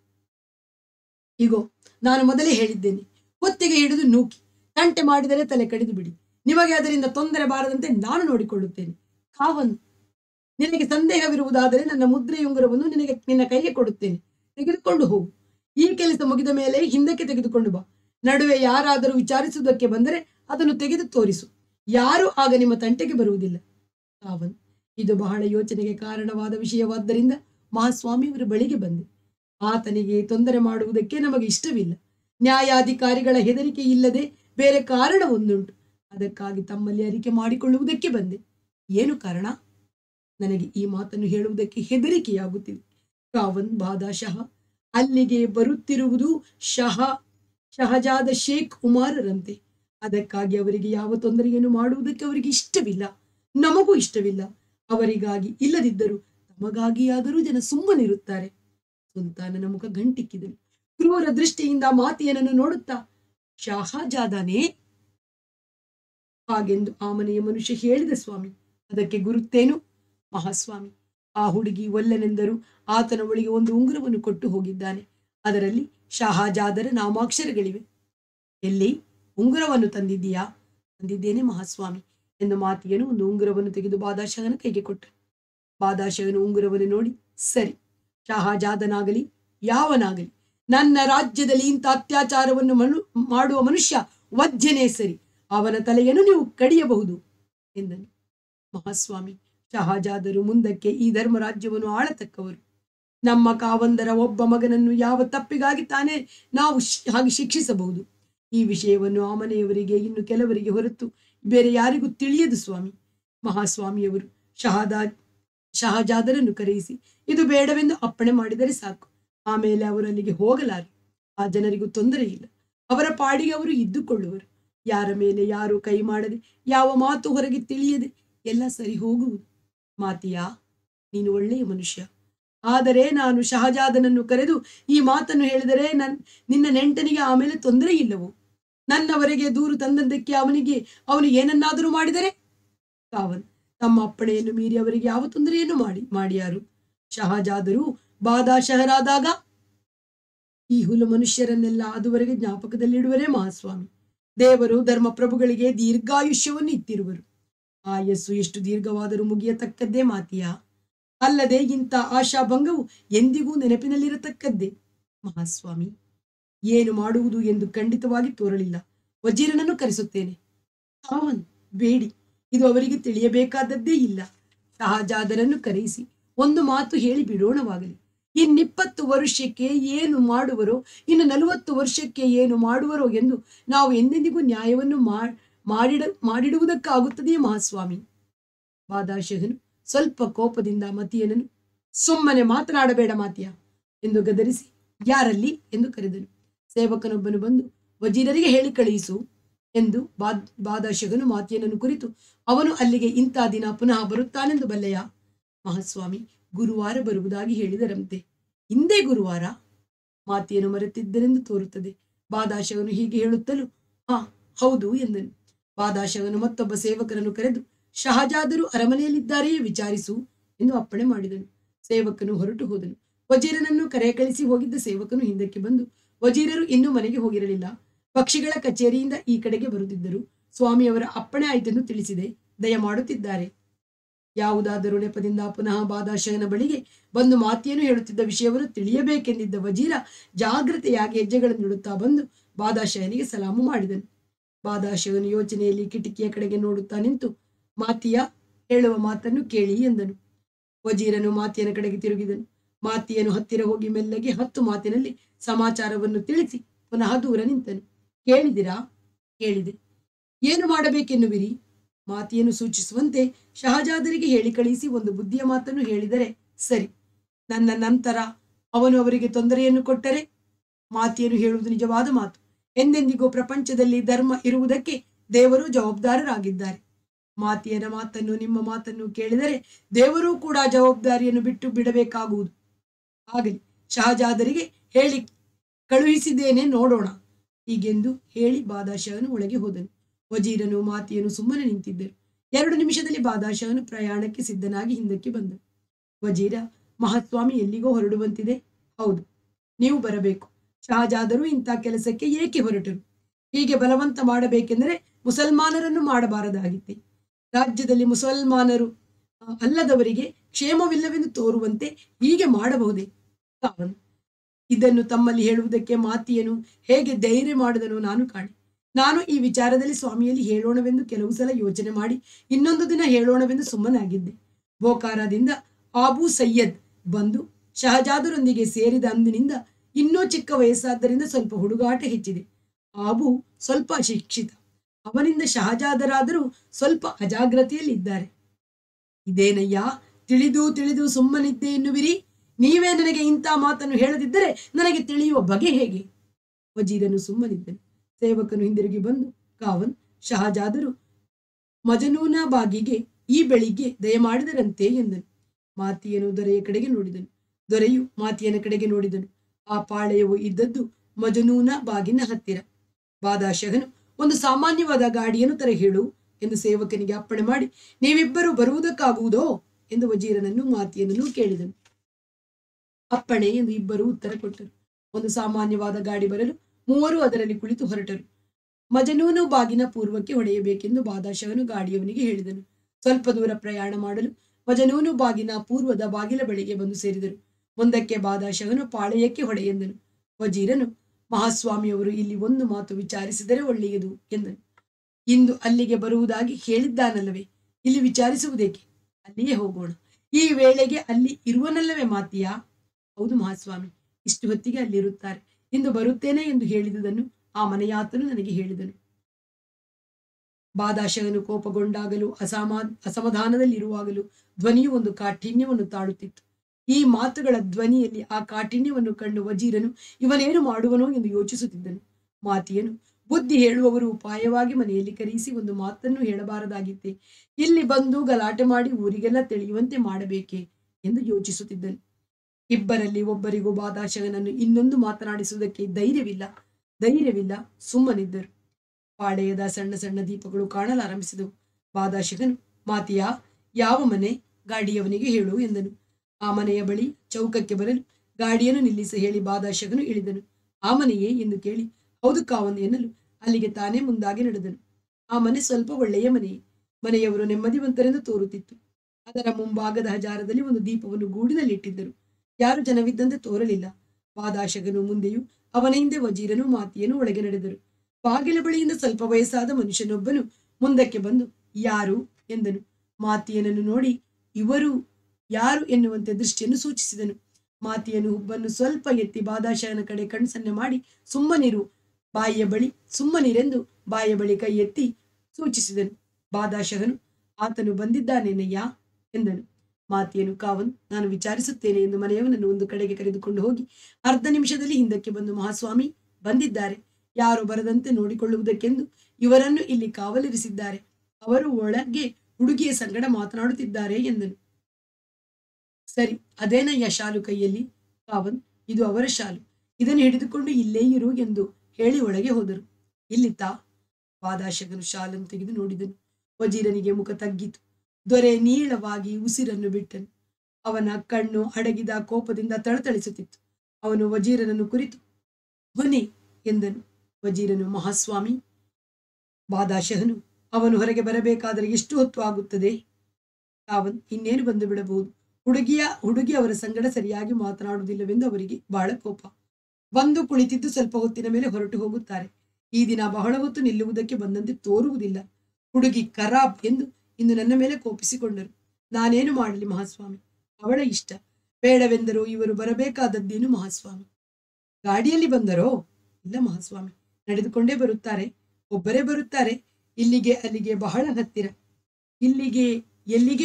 ಇಗೋ ನಾನು ಮೊದಲೇ ಹೇಳಿದ್ದೇನೆ ಹೊತ್ತಿಗೆ ಹಿಡಿದು ನೂಕಿ ತಂಟೆ ಮಾಡಿದರೆ ತಲೆ ಕಡಿದು ಬಿಡಿ ನಿಮಗೆ ಅದರಿಂದ ತೊಂದರೆ ಬಾರದಂತೆ ನಾನು ನೋಡಿಕೊಳ್ಳುತ್ತೇನೆ ಕಾವನ್ ನಿನಗೆ ಸಂದೇಹವಿರುವುದಾದರೆ ನನ್ನ ಮುದ್ರೆಯುಂಗುರವನ್ನು ನಿನಗೆ ನಿನ್ನ ಕೈಗೆ ಕೊಡುತ್ತೇನೆ ತೆಗೆದುಕೊಂಡು ಹೋಗು ಈ ಕೆಲಸ ಮುಗಿದ ಮೇಲೆ ಹಿಂದಕ್ಕೆ ತೆಗೆದುಕೊಂಡು ಬಾ ನಡುವೆ ಯಾರಾದರೂ ವಿಚಾರಿಸುವುದಕ್ಕೆ ಬಂದರೆ ಅದನ್ನು ತೆಗೆದು ತೋರಿಸು ಯಾರು ಆಗ ನಿಮ್ಮ ತಂಟೆಗೆ ಬರುವುದಿಲ್ಲ ಕಾವನ್ ಇದು ಬಹಳ ಯೋಚನೆಗೆ ಕಾರಣವಾದ ವಿಷಯವಾದ್ದರಿಂದ ಮಹಾಸ್ವಾಮಿಯವರ ಬಳಿಗೆ ಬಂದೆ ಆತನಿಗೆ ತೊಂದರೆ ಮಾಡುವುದಕ್ಕೆ ನಮಗೆ ಇಷ್ಟವಿಲ್ಲ ನ್ಯಾಯಾಧಿಕಾರಿಗಳ ಹೆದರಿಕೆ ಇಲ್ಲದೆ ಬೇರೆ ಕಾರಣ ಒಂದುಂಟು ಅದಕ್ಕಾಗಿ ತಮ್ಮಲ್ಲಿ ಅರಿಕೆ ಮಾಡಿಕೊಳ್ಳುವುದಕ್ಕೆ ಬಂದೆ ಏನು ಕಾರಣ ನನಗೆ ಈ ಮಾತನ್ನು ಹೇಳುವುದಕ್ಕೆ ಹೆದರಿಕೆಯಾಗುತ್ತಿದೆ ಕಾವನ್ ಬಾದಾಶಹ ಅಲ್ಲಿಗೆ ಬರುತ್ತಿರುವುದು ಶಹ ಶಹಜಾದ ಶೇಖ್ ಉಮಾರರಂತೆ ಅದಕ್ಕಾಗಿ ಅವರಿಗೆ ಯಾವ ತೊಂದರೆಯನ್ನು ಮಾಡುವುದಕ್ಕೆ ಅವರಿಗೆ ಇಷ್ಟವಿಲ್ಲ ನಮಗೂ ಇಷ್ಟವಿಲ್ಲ ಅವರಿಗಾಗಿ ಇಲ್ಲದಿದ್ದರೂ ತಮಗಾಗಿಯಾದರೂ ಜನ ಸುಮ್ಮನಿರುತ್ತಾರೆ ಸುಲ್ತಾನನ ಮುಖ ಗಂಟಿಕ್ಕಿದನು ಕ್ರೂರ ದೃಷ್ಟಿಯಿಂದ ಮಾತಿಯನನ್ನು ನೋಡುತ್ತಾ ಶಹಜಾದನೇ ಹಾಗೆಂದು ಆ ಮನೆಯ ಮನುಷ್ಯ ಹೇಳಿದ ಸ್ವಾಮಿ ಅದಕ್ಕೆ ಗುರುತ್ತೇನು ಮಹಾಸ್ವಾಮಿ ಆ ಹುಡುಗಿ ಒಲ್ಲೆನೆಂದರು ಆತನ ಒಳಗೆ ಒಂದು ಉಂಗುರವನ್ನು ಕೊಟ್ಟು ಹೋಗಿದ್ದಾನೆ ಅದರಲ್ಲಿ ಶಹಾಜಾದರ ನಾಮಾಕ್ಷರಗಳಿವೆ ಎಲ್ಲಿ ಉಂಗುರವನ್ನು ತಂದಿದ್ದೀಯಾ ತಂದಿದ್ದೇನೆ ಮಹಾಸ್ವಾಮಿ ಎಂದು ಮಾತಿಯನು ಒಂದು ಉಂಗುರವನ್ನು ತೆಗೆದು ಬಾದಾಶಹನ ಕೈಗೆ ಕೊಟ್ಟ ಬಾದಾಶಹನು ಉಂಗುರವನ್ನು ನೋಡಿ ಸರಿ ಶಹಾಜಾದನಾಗಲಿ ಯಾವನಾಗಲಿ ನನ್ನ ರಾಜ್ಯದಲ್ಲಿ ಇಂಥ ಅತ್ಯಾಚಾರವನ್ನು ಮನು ಮಾಡುವ ಮನುಷ್ಯ ವಜ್ಜನೇ ಸರಿ ಅವನ ತಲೆಯನ್ನು ನೀವು ಕಡಿಯಬಹುದು ಎಂದನು ಮಹಾಸ್ವಾಮಿ ಶಹಾಜಾದರು ಮುಂದಕ್ಕೆ ಈ ಧರ್ಮ ರಾಜ್ಯವನ್ನು ಆಳತಕ್ಕವರು ನಮ್ಮ ಕಾವಂದರ ಒಬ್ಬ ಮಗನನ್ನು ಯಾವ ತಪ್ಪಿಗಾಗಿ ತಾನೇ ನಾವು ಶ್- ಹಾಗೆ ಶಿಕ್ಷಿಸಬಹುದು ಈ ವಿಷಯವನ್ನು ಆ ಮನೆಯವರಿಗೆ ಇನ್ನು ಕೆಲವರಿಗೆ ಹೊರತು ಬೇರೆ ಯಾರಿಗೂ ತಿಳಿಯದು ಸ್ವಾಮಿ ಮಹಾಸ್ವಾಮಿಯವರು ಶಹಾದಾ ಶಹಜಾದರನ್ನು ಕರೆಯಿಸಿ ಇದು ಬೇಡವೆಂದು ಅಪ್ಪಣೆ ಮಾಡಿದರೆ ಸಾಕು ಆಮೇಲೆ ಅವರು ಅಲ್ಲಿಗೆ ಹೋಗಲಾರು ಆ ಜನರಿಗೂ ತೊಂದರೆ ಇಲ್ಲ ಅವರ ಪಾಡಿಗೆ ಅವರು ಇದ್ದುಕೊಳ್ಳುವರು ಯಾರ ಮೇಲೆ ಯಾರು ಕೈ ಮಾಡದೆ ಯಾವ ಮಾತು ಹೊರಗೆ ತಿಳಿಯದೆ ಎಲ್ಲ ಸರಿ ಹೋಗುವುದು ಮಾತಿಯಾ ನೀನು ಒಳ್ಳೆಯ ಮನುಷ್ಯ ಆದರೆ ನಾನು ಶಹಜಾದನನ್ನು ಕರೆದು ಈ ಮಾತನ್ನು ಹೇಳಿದರೆ ನನ್ ನಿನ್ನ ನೆಂಟನಿಗೆ ಆಮೇಲೆ ತೊಂದರೆ ಇಲ್ಲವು ನನ್ನವರೆಗೆ ದೂರು ತಂದದ್ದಕ್ಕೆ ಅವನಿಗೆ ಅವನು ಏನನ್ನಾದರೂ ಮಾಡಿದರೆ ಕಾವನ್ ತಮ್ಮ ಅಪ್ಪಣೆಯನ್ನು ಮೀರಿ ಅವರಿಗೆ ಯಾವ ತೊಂದರೆಯನ್ನು ಮಾಡಿ ಮಾಡಿಯಾರು ಶಹಜಾದರು ಬಾದಾಶಹರಾದಾಗ ಈ ಹುಲು ಮನುಷ್ಯರನ್ನೆಲ್ಲ ಅದುವರೆಗೆ ಜ್ಞಾಪಕದಲ್ಲಿಡುವರೇ ಮಹಾಸ್ವಾಮಿ ದೇವರು ಧರ್ಮಪ್ರಭುಗಳಿಗೆ ದೀರ್ಘಾಯುಷ್ಯವನ್ನು ಇತ್ತಿರುವರು ಆಯಸ್ಸು ಎಷ್ಟು ದೀರ್ಘವಾದರೂ ಮುಗಿಯತಕ್ಕದ್ದೇ ಮಾತಿಯಾ ಅಲ್ಲದೆ ಇಂಥ ಆಶಾಭಂಗವು ಎಂದಿಗೂ ನೆನಪಿನಲ್ಲಿರತಕ್ಕದ್ದೇ ಮಹಾಸ್ವಾಮಿ ಏನು ಮಾಡುವುದು ಎಂದು ಖಂಡಿತವಾಗಿ ತೋರಲಿಲ್ಲ ವಜೀರನನ್ನು ಕರೆಸುತ್ತೇನೆ ಕಾವನ್ ಬೇಡಿ ಇದು ಅವರಿಗೆ ತಿಳಿಯಬೇಕಾದದ್ದೇ ಇಲ್ಲ ಶಹಜಾದರನ್ನು ಕರೆಯಿಸಿ ಒಂದು ಮಾತು ಹೇಳಿ ಬಿಡೋಣವಾಗಲಿ ಇನ್ನಿಪ್ಪತ್ತು ವರ್ಷಕ್ಕೆ ಏನು ಮಾಡುವರೋ ಇನ್ನು ನಲವತ್ತು ವರ್ಷಕ್ಕೆ ಏನು ಮಾಡುವರೋ ಎಂದು ನಾವು ಎಂದೆಂದಿಗೂ ನ್ಯಾಯವನ್ನು ಮಾ ಮಾಡಿಡ ಮಾಡಿಡುವುದಕ್ಕಾಗುತ್ತದೆಯೇ ಮಹಾಸ್ವಾಮಿ ಬಾದಾಶಹನು ಸ್ವಲ್ಪ ಕೋಪದಿಂದ ಮತಿಯನನು ಸುಮ್ಮನೆ ಮಾತನಾಡಬೇಡ ಮಾತಿಯ ಎಂದು ಗದರಿಸಿ ಯಾರಲ್ಲಿ ಎಂದು ಕರೆದನು ಸೇವಕನೊಬ್ಬನು ಬಂದು ವಜೀರರಿಗೆ ಹೇಳಿ ಕಳುಹಿಸು ಎಂದು ಬಾದ್ ಬಾದಾಶಗನು ಮಾತಿಯನನ್ನು ಕುರಿತು ಅವನು ಅಲ್ಲಿಗೆ ಇಂಥ ದಿನ ಪುನಃ ಬರುತ್ತಾನೆಂದು ಬಲ್ಲೆಯ ಮಹಾಸ್ವಾಮಿ ಗುರುವಾರ ಬರುವುದಾಗಿ ಹೇಳಿದರಂತೆ ಇಂದೇ ಗುರುವಾರ ಮಾತಿಯನ್ನು ಮರೆತಿದ್ದನೆಂದು ತೋರುತ್ತದೆ ಬಾದಾಶಗನು ಹೀಗೆ ಹೇಳುತ್ತಲೂ ಹಾ ಹೌದು ಎಂದನು ಬಾದಾಶಗನು ಮತ್ತೊಬ್ಬ ಸೇವಕರನ್ನು ಕರೆದು ಶಹಜಾದರು ಅರಮನೆಯಲ್ಲಿದ್ದಾರೆಯೇ ವಿಚಾರಿಸು ಎಂದು ಅಪ್ಪಣೆ ಮಾಡಿದನು ಸೇವಕನು ಹೊರಟು ಹೋದನು ವಜೀರನನ್ನು ಕರೆ ಕಳಿಸಿ ಹೋಗಿದ್ದ ಸೇವಕನು ಹಿಂದಕ್ಕೆ ಬಂದು ವಜೀರರು ಇನ್ನೂ ಮನೆಗೆ ಹೋಗಿರಲಿಲ್ಲ ಪಕ್ಷಿಗಳ ಕಚೇರಿಯಿಂದ ಈ ಕಡೆಗೆ ಬರುತ್ತಿದ್ದರು ಸ್ವಾಮಿಯವರ ಅಪ್ಪಣೆ ಆಯ್ತೆಂದು ತಿಳಿಸಿದೆ ದಯಮಾಡುತ್ತಿದ್ದಾರೆ ಯಾವುದಾದರೂ ನೆಪದಿಂದ ಪುನಃ ಬಾದಾಶಯನ ಬಳಿಗೆ ಬಂದು ಮಾತಿಯನ್ನು ಹೇಳುತ್ತಿದ್ದ ವಿಷಯವನ್ನು ತಿಳಿಯಬೇಕೆಂದಿದ್ದ ವಜೀರ ಜಾಗ್ರತೆಯಾಗಿ ಹೆಜ್ಜೆಗಳನ್ನು ಇಡುತ್ತಾ ಬಂದು ಬಾದಾಶಯನಿಗೆ ಸಲಾಮು ಮಾಡಿದನು ಬಾದಾಶಯನು ಯೋಚನೆಯಲ್ಲಿ ಕಿಟಕಿಯ ಕಡೆಗೆ ನೋಡುತ್ತಾ ನಿಂತು ಮಾತಿಯ ಹೇಳುವ ಮಾತನ್ನು ಕೇಳಿ ಎಂದನು ವಜೀರನು ಮಾತಿಯನ ಕಡೆಗೆ ತಿರುಗಿದನು ಮಾತಿಯನು ಹತ್ತಿರ ಹೋಗಿ ಮೆಲ್ಲಗೆ ಹತ್ತು ಮಾತಿನಲ್ಲಿ ಸಮಾಚಾರವನ್ನು ತಿಳಿಸಿ ಪುನಃ ದೂರ ನಿಂತನು ಕೇಳಿದಿರಾ ಕೇಳಿದೆ ಏನು ಮಾಡಬೇಕೆನ್ನುವಿರಿ ಮಾತಿಯನ್ನು ಸೂಚಿಸುವಂತೆ ಶಹಜಾದರಿಗೆ ಹೇಳಿ ಕಳಿಸಿ ಒಂದು ಬುದ್ಧಿಯ ಮಾತನ್ನು ಹೇಳಿದರೆ ಸರಿ ನನ್ನ ನಂತರ ಅವನು ಅವರಿಗೆ ತೊಂದರೆಯನ್ನು ಕೊಟ್ಟರೆ ಮಾತಿಯನ್ನು ಹೇಳುವುದು ನಿಜವಾದ ಮಾತು ಎಂದೆಂದಿಗೂ ಪ್ರಪಂಚದಲ್ಲಿ ಧರ್ಮ ಇರುವುದಕ್ಕೆ ದೇವರು ಜವಾಬ್ದಾರರಾಗಿದ್ದಾರೆ ಮಾತಿಯನ ಮಾತನ್ನು ನಿಮ್ಮ ಮಾತನ್ನು ಕೇಳಿದರೆ ದೇವರೂ ಕೂಡ ಜವಾಬ್ದಾರಿಯನ್ನು ಬಿಟ್ಟು ಬಿಡಬೇಕಾಗುವುದು ಆಗಲಿ ಶಹಜಾದರಿಗೆ ಹೇಳಿ ಕಳುಹಿಸಿದ್ದೇನೆ ನೋಡೋಣ ಹೀಗೆಂದು ಹೇಳಿ ಬಾದಾಶಹನು ಒಳಗೆ ಹೋದನು ವಜೀರನು ಮಾತಿಯನು ಸುಮ್ಮನೆ ನಿಂತಿದ್ದರು ಎರಡು ನಿಮಿಷದಲ್ಲಿ ಬಾದಾಶಹನು ಪ್ರಯಾಣಕ್ಕೆ ಸಿದ್ಧನಾಗಿ ಹಿಂದಕ್ಕೆ ಬಂದನು ವಜೀರ ಮಹಾಸ್ವಾಮಿ ಎಲ್ಲಿಗೋ ಹೊರಡುವಂತಿದೆ ಹೌದು ನೀವು ಬರಬೇಕು ಶಹಜಾದರು ಇಂಥ ಕೆಲಸಕ್ಕೆ ಏಕೆ ಹೊರಟರು ಹೀಗೆ ಬಲವಂತ ಮಾಡಬೇಕೆಂದರೆ ಮುಸಲ್ಮಾನರನ್ನು ಮಾಡಬಾರದಾಗಿತ್ತೆ ರಾಜ್ಯದಲ್ಲಿ ಮುಸಲ್ಮಾನರು ಆ, ಅಲ್ಲದವರಿಗೆ ಕ್ಷೇಮವಿಲ್ಲವೆಂದು ತೋರುವಂತೆ ಹೀಗೆ ಮಾಡಬಹುದೇ ಕಾವನು ಇದನ್ನು ತಮ್ಮಲ್ಲಿ ಹೇಳುವುದಕ್ಕೆ ಮಾತಿಯನು ಹೇಗೆ ಧೈರ್ಯ ಮಾಡಿದನು ನಾನು ಕಾಣೆ ನಾನು ಈ ವಿಚಾರದಲ್ಲಿ ಸ್ವಾಮಿಯಲ್ಲಿ ಹೇಳೋಣವೆಂದು ಕೆಲವು ಸಲ ಯೋಚನೆ ಮಾಡಿ ಇನ್ನೊಂದು ದಿನ ಹೇಳೋಣವೆಂದು ಸುಮ್ಮನಾಗಿದ್ದೆ ಬೋಕಾರದಿಂದ ಆಬು ಸಯ್ಯದ್ ಬಂದು ಶಹಜಾದರೊಂದಿಗೆ ಸೇರಿದ ಅಂದಿನಿಂದ ಇನ್ನೂ ಚಿಕ್ಕ ವಯಸ್ಸಾದ್ದರಿಂದ ಸ್ವಲ್ಪ ಹುಡುಗಾಟ ಹೆಚ್ಚಿದೆ ಆಬು ಸ್ವಲ್ಪ ಅಶಿಕ್ಷಿತ ಅವನಿಂದ ಶಹಜಾದರಾದರೂ ಸ್ವಲ್ಪ ಅಜಾಗ್ರತೆಯಲ್ಲಿದ್ದಾರೆ ಇದೇನಯ್ಯ ತಿಳಿದು ತಿಳಿದು ಸುಮ್ಮನಿದ್ದೆ ಎನ್ನುವಿರಿ ನೀವೇ ನನಗೆ ಇಂಥ ಮಾತನ್ನು ಹೇಳದಿದ್ದರೆ ನನಗೆ ತಿಳಿಯುವ ಬಗೆ ಹೇಗೆ ವಜೀರನು ಸುಮ್ಮನಿದ್ದನು ಸೇವಕನು ಹಿಂದಿರುಗಿ ಬಂದು ಕಾವನ್ ಶಹಜಾದರು ಮಜನೂನ ಬಾಗಿಗೆ ಈ ಬೆಳಿಗ್ಗೆ ದಯಮಾಡಿದರಂತೆ ಎಂದನು ಮಾತಿಯನು ದೊರೆಯ ಕಡೆಗೆ ನೋಡಿದನು ದೊರೆಯು ಮಾತಿಯನ ಕಡೆಗೆ ನೋಡಿದನು ಆ ಪಾಳೆಯವು ಇದ್ದದ್ದು ಮಜನೂನ ಬಾಗಿನ ಹತ್ತಿರ ಬಾದಾಶಹನು ಒಂದು ಸಾಮಾನ್ಯವಾದ ಗಾಡಿಯನ್ನು ತರ ಹೇಳು ಎಂದು ಸೇವಕನಿಗೆ ಅಪ್ಪಣೆ ಮಾಡಿ ನೀವಿಬ್ಬರು ಬರುವುದಕ್ಕಾಗುವುದೋ ಎಂದು ವಜೀರನನ್ನು ಮಾತಿಯನನ್ನು ಕೇಳಿದನು ಅಪ್ಪಣೆ ಎಂದು ಇಬ್ಬರು ಉತ್ತರ ಕೊಟ್ಟರು ಒಂದು ಸಾಮಾನ್ಯವಾದ ಗಾಡಿ ಬರಲು ಮೂವರು ಅದರಲ್ಲಿ ಕುಳಿತು ಹೊರಟರು ಮಜನೂನು ಬಾಗಿನ ಪೂರ್ವಕ್ಕೆ ಹೊಡೆಯಬೇಕೆಂದು ಬಾದಾಶಹನು ಗಾಡಿಯವನಿಗೆ ಹೇಳಿದನು ಸ್ವಲ್ಪ ದೂರ ಪ್ರಯಾಣ ಮಾಡಲು ಮಜನೂನು ಬಾಗಿನ ಪೂರ್ವದ ಬಾಗಿಲ ಬಳಿಗೆ ಬಂದು ಸೇರಿದರು ಮುಂದಕ್ಕೆ ಬಾದಾಶಹನು ಪಾಳೆಯಕ್ಕೆ ಹೊಡೆಯೆಂದನು ವಜೀರನು ಮಹಾಸ್ವಾಮಿಯವರು ಇಲ್ಲಿ ಒಂದು ಮಾತು ವಿಚಾರಿಸಿದರೆ ಒಳ್ಳೆಯದು ಎಂದನು ಇಂದು ಅಲ್ಲಿಗೆ ಬರುವುದಾಗಿ ಹೇಳಿದ್ದಾನಲ್ಲವೇ ಇಲ್ಲಿ ವಿಚಾರಿಸುವುದೇಕೆ ಅಲ್ಲಿಯೇ ಹೋಗೋಣ ಈ ವೇಳೆಗೆ ಅಲ್ಲಿ ಇರುವನಲ್ಲವೇ ಮಾತಿಯಾ ಹೌದು ಮಹಾಸ್ವಾಮಿ ಇಷ್ಟು ಹೊತ್ತಿಗೆ ಅಲ್ಲಿರುತ್ತಾರೆ ಇಂದು ಬರುತ್ತೇನೆ ಎಂದು ಹೇಳಿದುದನ್ನು ಆ ಮನೆಯಾತನು ನನಗೆ ಹೇಳಿದನು ಬಾದಾಶಗನು ಕೋಪಗೊಂಡಾಗಲೂ ಅಸಮಾ ಅಸಮಾಧಾನದಲ್ಲಿರುವಾಗಲೂ ಧ್ವನಿಯು ಒಂದು ಕಾಠಿಣ್ಯವನ್ನು ತಾಳುತ್ತಿತ್ತು ಈ ಮಾತುಗಳ ಧ್ವನಿಯಲ್ಲಿ ಆ ಕಾಠಿಣ್ಯವನ್ನು ಕಂಡು ವಜೀರನು ಇವನೇನು ಮಾಡುವನೋ ಎಂದು ಯೋಚಿಸುತ್ತಿದ್ದನು ಮಾತಿಯನು ಬುದ್ಧಿ ಹೇಳುವವರು ಉಪಾಯವಾಗಿ ಮನೆಯಲ್ಲಿ ಕರೆಯಿಸಿ ಒಂದು ಮಾತನ್ನು ಹೇಳಬಾರದಾಗಿತ್ತೆ ಇಲ್ಲಿ ಬಂದು ಗಲಾಟೆ ಮಾಡಿ ಊರಿಗೆಲ್ಲ ತಿಳಿಯುವಂತೆ ಮಾಡಬೇಕೆ ಎಂದು ಯೋಚಿಸುತ್ತಿದ್ದನು ಇಬ್ಬರಲ್ಲಿ ಒಬ್ಬರಿಗೂ ಬಾದಾಶಗನನ್ನು ಇನ್ನೊಂದು ಮಾತನಾಡಿಸುವುದಕ್ಕೆ ಧೈರ್ಯವಿಲ್ಲ ಧೈರ್ಯವಿಲ್ಲ ಸುಮ್ಮನಿದ್ದರು ಪಾಳೆಯದ ಸಣ್ಣ ಸಣ್ಣ ದೀಪಗಳು ಕಾಣಲಾರಂಭಿಸಿದವು ಬಾದಾಶಗನು ಮಾತಿಯಾ ಯಾವ ಮನೆ ಗಾಡಿಯವನಿಗೆ ಹೇಳು ಎಂದನು ಆ ಮನೆಯ ಬಳಿ ಚೌಕಕ್ಕೆ ಬರಲು ಗಾಡಿಯನ್ನು ನಿಲ್ಲಿಸಿ ಹೇಳಿ ಬಾದಾಶಗನು ಇಳಿದನು ಆ ಮನೆಯೇ ಎಂದು ಕೇಳಿ ಹೌದು ಕಾವನ್ ಎನ್ನಲು ಅಲ್ಲಿಗೆ ತಾನೇ ಮುಂದಾಗಿ ನಡೆದನು ಆ ಮನೆ ಸ್ವಲ್ಪ ಒಳ್ಳೆಯ ಮನೆಯೇ ಮನೆಯವರು ನೆಮ್ಮದಿವಂತರೆಂದು ತೋರುತ್ತಿತ್ತು ಅದರ ಮುಂಭಾಗದ ಹಜಾರದಲ್ಲಿ ಒಂದು ದೀಪವನ್ನು ಗೂಡಿನಲ್ಲಿ ಇಟ್ಟಿದ್ದರು ಯಾರು ಜನವಿದ್ದಂತೆ ತೋರಲಿಲ್ಲ ಬಾದಾಶಗನು ಮುಂದೆಯೂ ಅವನ ಹಿಂದೆ ವಜೀರನು ಮಾತಿಯನು ಒಳಗೆ ನಡೆದರು ಬಾಗಿಲ ಬಳಿಯಿಂದ ಸ್ವಲ್ಪ ವಯಸ್ಸಾದ ಮನುಷ್ಯನೊಬ್ಬನು ಮುಂದಕ್ಕೆ ಬಂದು ಯಾರು ಎಂದನು ಮಾತಿಯನನ್ನು ನೋಡಿ ಇವರು ಯಾರು ಎನ್ನುವಂತೆ ದೃಷ್ಟಿಯನ್ನು ಸೂಚಿಸಿದನು ಮಾತಿಯನು ಹುಬ್ಬನ್ನು ಸ್ವಲ್ಪ ಎತ್ತಿ ಬಾದಾಶಯನ ಕಡೆ ಕಣ್ಸನ್ನೆ ಮಾಡಿ ಸುಮ್ಮನಿರು ಬಾಯಿಯ ಬಳಿ ಸುಮ್ಮನಿರೆಂದು ಬಾಯಿಯ ಬಳಿ ಕೈ ಎತ್ತಿ ಸೂಚಿಸಿದನು ಬಾದಾಶಹನು ಆತನು ಬಂದಿದ್ದಾನೇನಯ್ಯ ಎಂದನು ಮಾತಿಯನು ಕಾವನ್ ನಾನು ವಿಚಾರಿಸುತ್ತೇನೆ ಎಂದು ಮನೆಯವನನ್ನು ಒಂದು ಕಡೆಗೆ ಕರೆದುಕೊಂಡು ಹೋಗಿ ಅರ್ಧ ನಿಮಿಷದಲ್ಲಿ ಹಿಂದಕ್ಕೆ ಬಂದು ಮಹಾಸ್ವಾಮಿ ಬಂದಿದ್ದಾರೆ ಯಾರು ಬರದಂತೆ ನೋಡಿಕೊಳ್ಳುವುದಕ್ಕೆಂದು ಇವರನ್ನು ಇಲ್ಲಿ ಕಾವಲಿರಿಸಿದ್ದಾರೆ ಅವರು ಒಳಗೆ ಹುಡುಗಿಯ ಸಂಗಡ ಮಾತನಾಡುತ್ತಿದ್ದಾರೆ ಎಂದನು ಸರಿ ಅದೇನಯ್ಯ ಶಾಲು ಕೈಯಲ್ಲಿ ಕಾವನ್ ಇದು ಅವರ ಶಾಲು ಇದನ್ನು ಹಿಡಿದುಕೊಂಡು ಇಲ್ಲೇ ಇರು ಎಂದು ಹೇಳಿ ಒಳಗೆ ಹೋದರು ಇಲ್ಲಿತ್ತಾ ವಾದಾಶಕನು ಶಾಲನ್ನು ತೆಗೆದು ನೋಡಿದನು ವಜೀರನಿಗೆ ಮುಖ ತಗ್ಗಿತು ದೊರೆ ನೀಳವಾಗಿ ಉಸಿರನ್ನು ಬಿಟ್ಟನು ಅವನ ಕಣ್ಣು ಅಡಗಿದ ಕೋಪದಿಂದ ತಳತಳಿಸುತ್ತಿತ್ತು ಅವನು ವಜೀರನನ್ನು ಕುರಿತು ಹೊನೆ ಎಂದನು ವಜೀರನು ಮಹಾಸ್ವಾಮಿ ಬಾದಾಶಹನು ಅವನು ಹೊರಗೆ ಬರಬೇಕಾದರೆ ಎಷ್ಟು ಹೊತ್ತು ಆಗುತ್ತದೆ ಕಾವನ್ ಇನ್ನೇನು ಬಂದು ಬಿಡಬಹುದು ಹುಡುಗಿಯ ಹುಡುಗಿ ಅವರ ಸಂಗಡ ಸರಿಯಾಗಿ ಮಾತನಾಡುವುದಿಲ್ಲವೆಂದು ಅವರಿಗೆ ಬಹಳ ಕೋಪ ಬಂದು ಕುಳಿತಿದ್ದು ಸ್ವಲ್ಪ ಹೊತ್ತಿನ ಮೇಲೆ ಹೊರಟು ಹೋಗುತ್ತಾರೆ ಈ ದಿನ ಬಹಳ ಹೊತ್ತು ನಿಲ್ಲುವುದಕ್ಕೆ ಬಂದಂತೆ ತೋರುವುದಿಲ್ಲ ಹುಡುಗಿ ಖರಾಬ್ ಎಂದು ಇಂದು ನನ್ನ ಮೇಲೆ ಕೋಪಿಸಿಕೊಂಡರು ನಾನೇನು ಮಾಡಲಿ ಮಹಾಸ್ವಾಮಿ ಅವಳ ಇಷ್ಟ ಬೇಡವೆಂದರೂ ಇವರು ಬರಬೇಕಾದದ್ದೇನು ಮಹಾಸ್ವಾಮಿ ಗಾಡಿಯಲ್ಲಿ ಬಂದರೋ ಇಲ್ಲ ಮಹಾಸ್ವಾಮಿ ನಡೆದುಕೊಂಡೇ ಬರುತ್ತಾರೆ ಒಬ್ಬರೇ ಬರುತ್ತಾರೆ ಇಲ್ಲಿಗೆ ಅಲ್ಲಿಗೆ ಬಹಳ ಹತ್ತಿರ ಇಲ್ಲಿಗೆ ಎಲ್ಲಿಗೆ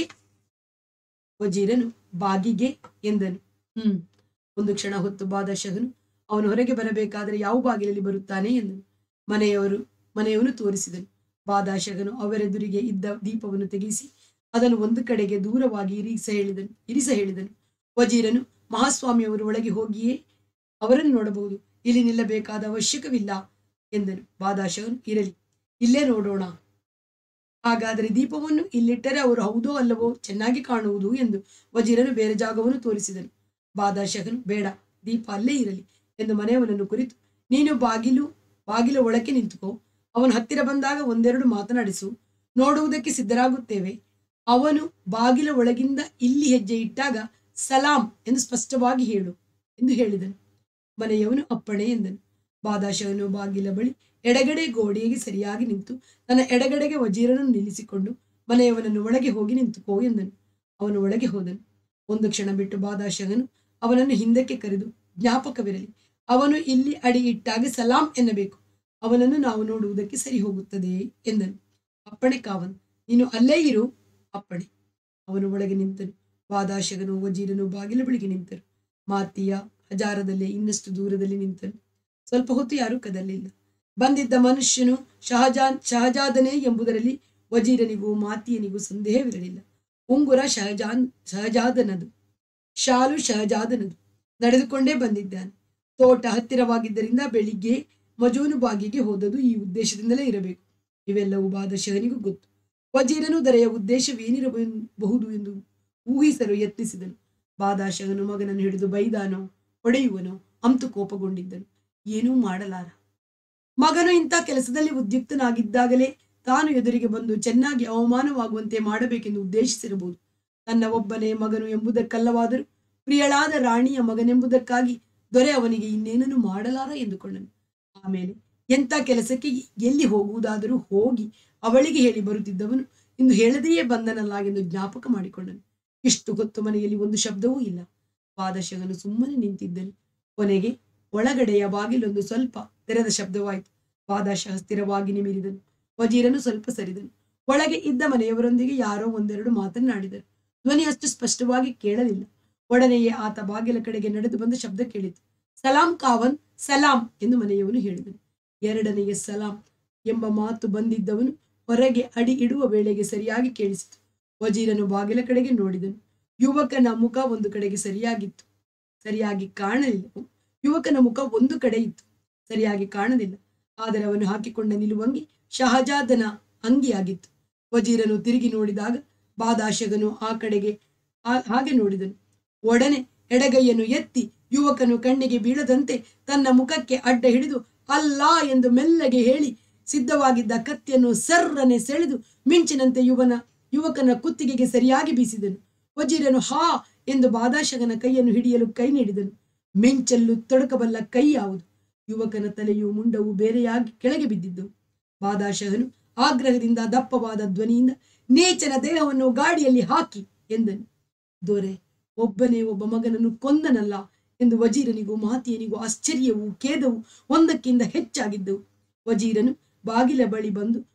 ವಜೀರನು ಬಾಗಿಗೆ ಎಂದನು ಹ್ಮ್ ಒಂದು ಕ್ಷಣ ಹೊತ್ತು ಬಾದಶಹನು ಅವನು ಹೊರಗೆ ಬರಬೇಕಾದರೆ ಯಾವ ಬಾಗಿಲಲ್ಲಿ ಬರುತ್ತಾನೆ ಎಂದನು ಮನೆಯವರು ಮನೆಯವನು ತೋರಿಸಿದನು ಬಾದಾಶಗನು ಅವರೆದುರಿಗೆ ಇದ್ದ ದೀಪವನ್ನು ತೆಗೆಸಿ ಅದನ್ನು ಒಂದು ಕಡೆಗೆ ದೂರವಾಗಿ ಇರಿಸ ಹೇಳಿದನು ಇರಿಸ ಹೇಳಿದನು ವಜೀರನು ಮಹಾಸ್ವಾಮಿಯವರು ಒಳಗೆ ಹೋಗಿಯೇ ಅವರನ್ನು ನೋಡಬಹುದು ಇಲ್ಲಿ ನಿಲ್ಲಬೇಕಾದ ಅವಶ್ಯಕವಿಲ್ಲ ಎಂದನು ಬಾದಾಶಗನು ಇರಲಿ ಇಲ್ಲೇ ನೋಡೋಣ ಹಾಗಾದರೆ ದೀಪವನ್ನು ಇಲ್ಲಿಟ್ಟರೆ ಅವರು ಹೌದೋ ಅಲ್ಲವೋ ಚೆನ್ನಾಗಿ ಕಾಣುವುದು ಎಂದು ವಜೀರನು ಬೇರೆ ಜಾಗವನ್ನು ತೋರಿಸಿದನು ಬಾದಾಶಹನು ಬೇಡ ದೀಪ ಅಲ್ಲೇ ಇರಲಿ ಎಂದು ಮನೆಯವನನ್ನು ಕುರಿತು ನೀನು ಬಾಗಿಲು ಬಾಗಿಲ ಒಳಕ್ಕೆ ನಿಂತುಕೋ ಅವನು ಹತ್ತಿರ ಬಂದಾಗ ಒಂದೆರಡು ಮಾತನಾಡಿಸು ನೋಡುವುದಕ್ಕೆ ಸಿದ್ಧರಾಗುತ್ತೇವೆ ಅವನು ಬಾಗಿಲ ಒಳಗಿಂದ ಇಲ್ಲಿ ಹೆಜ್ಜೆ ಇಟ್ಟಾಗ ಸಲಾಂ ಎಂದು ಸ್ಪಷ್ಟವಾಗಿ ಹೇಳು ಎಂದು ಹೇಳಿದನು ಮನೆಯವನು ಅಪ್ಪಣೆ ಎಂದನು ಬಾದಾಶಹನು ಬಾಗಿಲ ಬಳಿ ಎಡಗಡೆ ಗೋಡೆಗೆ ಸರಿಯಾಗಿ ನಿಂತು ತನ್ನ ಎಡಗಡೆಗೆ ವಜೀರನನ್ನು ನಿಲ್ಲಿಸಿಕೊಂಡು ಮನೆಯವನನ್ನು ಒಳಗೆ ಹೋಗಿ ನಿಂತುಕೋ ಎಂದನು ಅವನು ಒಳಗೆ ಹೋದನು ಒಂದು ಕ್ಷಣ ಬಿಟ್ಟು ಬಾದಾಶಹನು ಅವನನ್ನು ಹಿಂದಕ್ಕೆ ಕರೆದು ಜ್ಞಾಪಕವಿರಲಿ ಅವನು ಇಲ್ಲಿ ಅಡಿ ಇಟ್ಟಾಗ ಸಲಾಂ ಎನ್ನಬೇಕು ಅವನನ್ನು ನಾವು ನೋಡುವುದಕ್ಕೆ ಸರಿ ಹೋಗುತ್ತದೆ ಎಂದನು ಅಪ್ಪಣೆ ಕಾವನ್ ನೀನು ಅಲ್ಲೇ ಇರು ಅಪ್ಪಣೆ ಅವನು ಒಳಗೆ ನಿಂತನು ವಾದಾಶಗನು ವಜೀರನು ಬಾಗಿಲ ಬಳಿಗೆ ನಿಂತರು ಮಾತಿಯ ಹಜಾರದಲ್ಲೇ ಇನ್ನಷ್ಟು ದೂರದಲ್ಲಿ ನಿಂತನು ಸ್ವಲ್ಪ ಹೊತ್ತು ಯಾರೂ ಕದಲಿಲ್ಲ ಬಂದಿದ್ದ ಮನುಷ್ಯನು ಶಹಜಾನ್ ಶಹಜಾದನೇ ಎಂಬುದರಲ್ಲಿ ವಜೀರನಿಗೂ ಮಾತಿಯನಿಗೂ ಸಂದೇಹವಿರಲಿಲ್ಲ ಉಂಗುರ ಶಹಜಾನ್ ಶಹಜಾದನದು ಶಾಲು ಶಹಜಾದನದು ನಡೆದುಕೊಂಡೇ ಬಂದಿದ್ದಾನೆ ತೋಟ ಹತ್ತಿರವಾಗಿದ್ದರಿಂದ ಬೆಳಿಗ್ಗೆ ಮಜೂನು ಬಾಗಿಗೆ ಹೋದದು ಈ ಉದ್ದೇಶದಿಂದಲೇ ಇರಬೇಕು ಇವೆಲ್ಲವೂ ಬಾದಶಹನಿಗೂ ಗೊತ್ತು ವಜೀರನು ದರೆಯ ಉದ್ದೇಶವೇನಿರಬಹುದು ಎಂದು ಊಹಿಸಲು ಯತ್ನಿಸಿದನು ಬಾದಾಶಹನು ಮಗನನ್ನು ಹಿಡಿದು ಬೈದಾನೋ ಹೊಡೆಯುವನೋ ಅಂತು ಕೋಪಗೊಂಡಿದ್ದನು ಏನೂ ಮಾಡಲಾರ ಮಗನು ಇಂಥ ಕೆಲಸದಲ್ಲಿ ಉದ್ಯುಕ್ತನಾಗಿದ್ದಾಗಲೇ ತಾನು ಎದುರಿಗೆ ಬಂದು ಚೆನ್ನಾಗಿ ಅವಮಾನವಾಗುವಂತೆ ಮಾಡಬೇಕೆಂದು ಉದ್ದೇಶಿಸಿರಬಹುದು ತನ್ನ ಒಬ್ಬನೇ ಮಗನು ಎಂಬುದಕ್ಕಲ್ಲವಾದರೂ ಪ್ರಿಯಳಾದ ರಾಣಿಯ ಮಗನೆಂಬುದಕ್ಕಾಗಿ ದೊರೆ ಅವನಿಗೆ ಇನ್ನೇನನ್ನು ಮಾಡಲಾರ ಎಂದುಕೊಂಡನು ಆಮೇಲೆ ಎಂಥ ಕೆಲಸಕ್ಕೆ ಎಲ್ಲಿ ಹೋಗುವುದಾದರೂ ಹೋಗಿ ಅವಳಿಗೆ ಹೇಳಿ ಬರುತ್ತಿದ್ದವನು ಇಂದು ಹೇಳದೆಯೇ ಬಂದನಲ್ಲ ಎಂದು ಜ್ಞಾಪಕ ಮಾಡಿಕೊಂಡನು ಇಷ್ಟು ಹೊತ್ತು ಮನೆಯಲ್ಲಿ ಒಂದು ಶಬ್ದವೂ ಇಲ್ಲ ಪಾದಶಗನು ಸುಮ್ಮನೆ ನಿಂತಿದ್ದನು ಕೊನೆಗೆ ಒಳಗಡೆಯ ಬಾಗಿಲೊಂದು ಸ್ವಲ್ಪ ತೆರೆದ ಶಬ್ದವಾಯಿತು ಪಾದಶಃ ಸ್ಥಿರವಾಗಿ ನಿಮಿರಿದನು ವಜೀರನು ಸ್ವಲ್ಪ ಸರಿದನು ಒಳಗೆ ಇದ್ದ ಮನೆಯವರೊಂದಿಗೆ ಯಾರೋ ಒಂದೆರಡು ಮಾತನಾಡಿದರು ಧ್ವನಿ ಅಷ್ಟು ಸ್ಪಷ್ಟವಾಗಿ ಕೇಳಲಿಲ್ಲ ಒಡನೆಯೇ ಆತ ಬಾಗಿಲ ಕಡೆಗೆ ನಡೆದು ಬಂದ ಶಬ್ದ ಕೇಳಿತು ಸಲಾಂ ಕಾವನ್ ಸಲಾಂ ಎಂದು ಮನೆಯವನು ಹೇಳಿದನು ಎರಡನೆಯ ಸಲಾಂ ಎಂಬ ಮಾತು ಬಂದಿದ್ದವನು ಹೊರಗೆ ಅಡಿ ಇಡುವ ವೇಳೆಗೆ ಸರಿಯಾಗಿ ಕೇಳಿಸಿತು ವಜೀರನು ಬಾಗಿಲ ಕಡೆಗೆ ನೋಡಿದನು ಯುವಕನ ಮುಖ ಒಂದು ಕಡೆಗೆ ಸರಿಯಾಗಿತ್ತು ಸರಿಯಾಗಿ ಕಾಣಲಿಲ್ಲ ಯುವಕನ ಮುಖ ಒಂದು ಕಡೆ ಇತ್ತು ಸರಿಯಾಗಿ ಕಾಣಲಿಲ್ಲ ಆದರೆ ಅವನು ಹಾಕಿಕೊಂಡ ನಿಲುವಂಗಿ ಶಹಜಾದನ ಅಂಗಿಯಾಗಿತ್ತು ವಜೀರನು ತಿರುಗಿ ನೋಡಿದಾಗ ಬಾದಾಶಗನು ಆ ಕಡೆಗೆ ಆ- ಹಾಗೆ ನೋಡಿದನು ಒಡನೆ ಎಡಗೈಯನ್ನು ಎತ್ತಿ ಯುವಕನು ಕಣ್ಣಿಗೆ ಬೀಳದಂತೆ ತನ್ನ ಮುಖಕ್ಕೆ ಅಡ್ಡ ಹಿಡಿದು ಅಲ್ಲಾ ಎಂದು ಮೆಲ್ಲಗೆ ಹೇಳಿ ಸಿದ್ಧವಾಗಿದ್ದ ಕತ್ತಿಯನ್ನು ಸರ್ರನೆ ಸೆಳೆದು ಮಿಂಚಿನಂತೆ ಯುವನ ಯುವಕನ ಕುತ್ತಿಗೆಗೆ ಸರಿಯಾಗಿ ಬೀಸಿದನು ವಜೀರನು ಹಾ ಎಂದು ಬಾದಾಶಗನ ಕೈಯನ್ನು ಹಿಡಿಯಲು ಕೈ ನೀಡಿದನು ಮಿಂಚಲ್ಲು ತೊಡಕಬಲ್ಲ ಕೈ ಯಾವುದು ಯುವಕನ ತಲೆಯು ಮುಂಡವು ಬೇರೆಯಾಗಿ ಕೆಳಗೆ ಬಿದ್ದಿದ್ದವು ಬಾದಾಶಹನು ಆಗ್ರಹದಿಂದ ದಪ್ಪವಾದ ಧ್ವನಿಯಿಂದ ನೀಚನ ದೇಹವನ್ನು ಗಾಡಿಯಲ್ಲಿ ಹಾಕಿ ಎಂದನು ದೊರೆ ಒಬ್ಬನೇ ಒಬ್ಬ ಮಗನನ್ನು ಕೊಂದನಲ್ಲ ಎಂದು ವಜೀರನಿಗೂ ಮಾತಿಯನಿಗೂ ಆಶ್ಚರ್ಯವೂ ಖೇದವು ಒಂದಕ್ಕಿಂತ ಹೆಚ್ಚಾಗಿದ್ದವು ವಜೀರನು ಬಾಗಿಲ ಬಳಿ ಬಂದು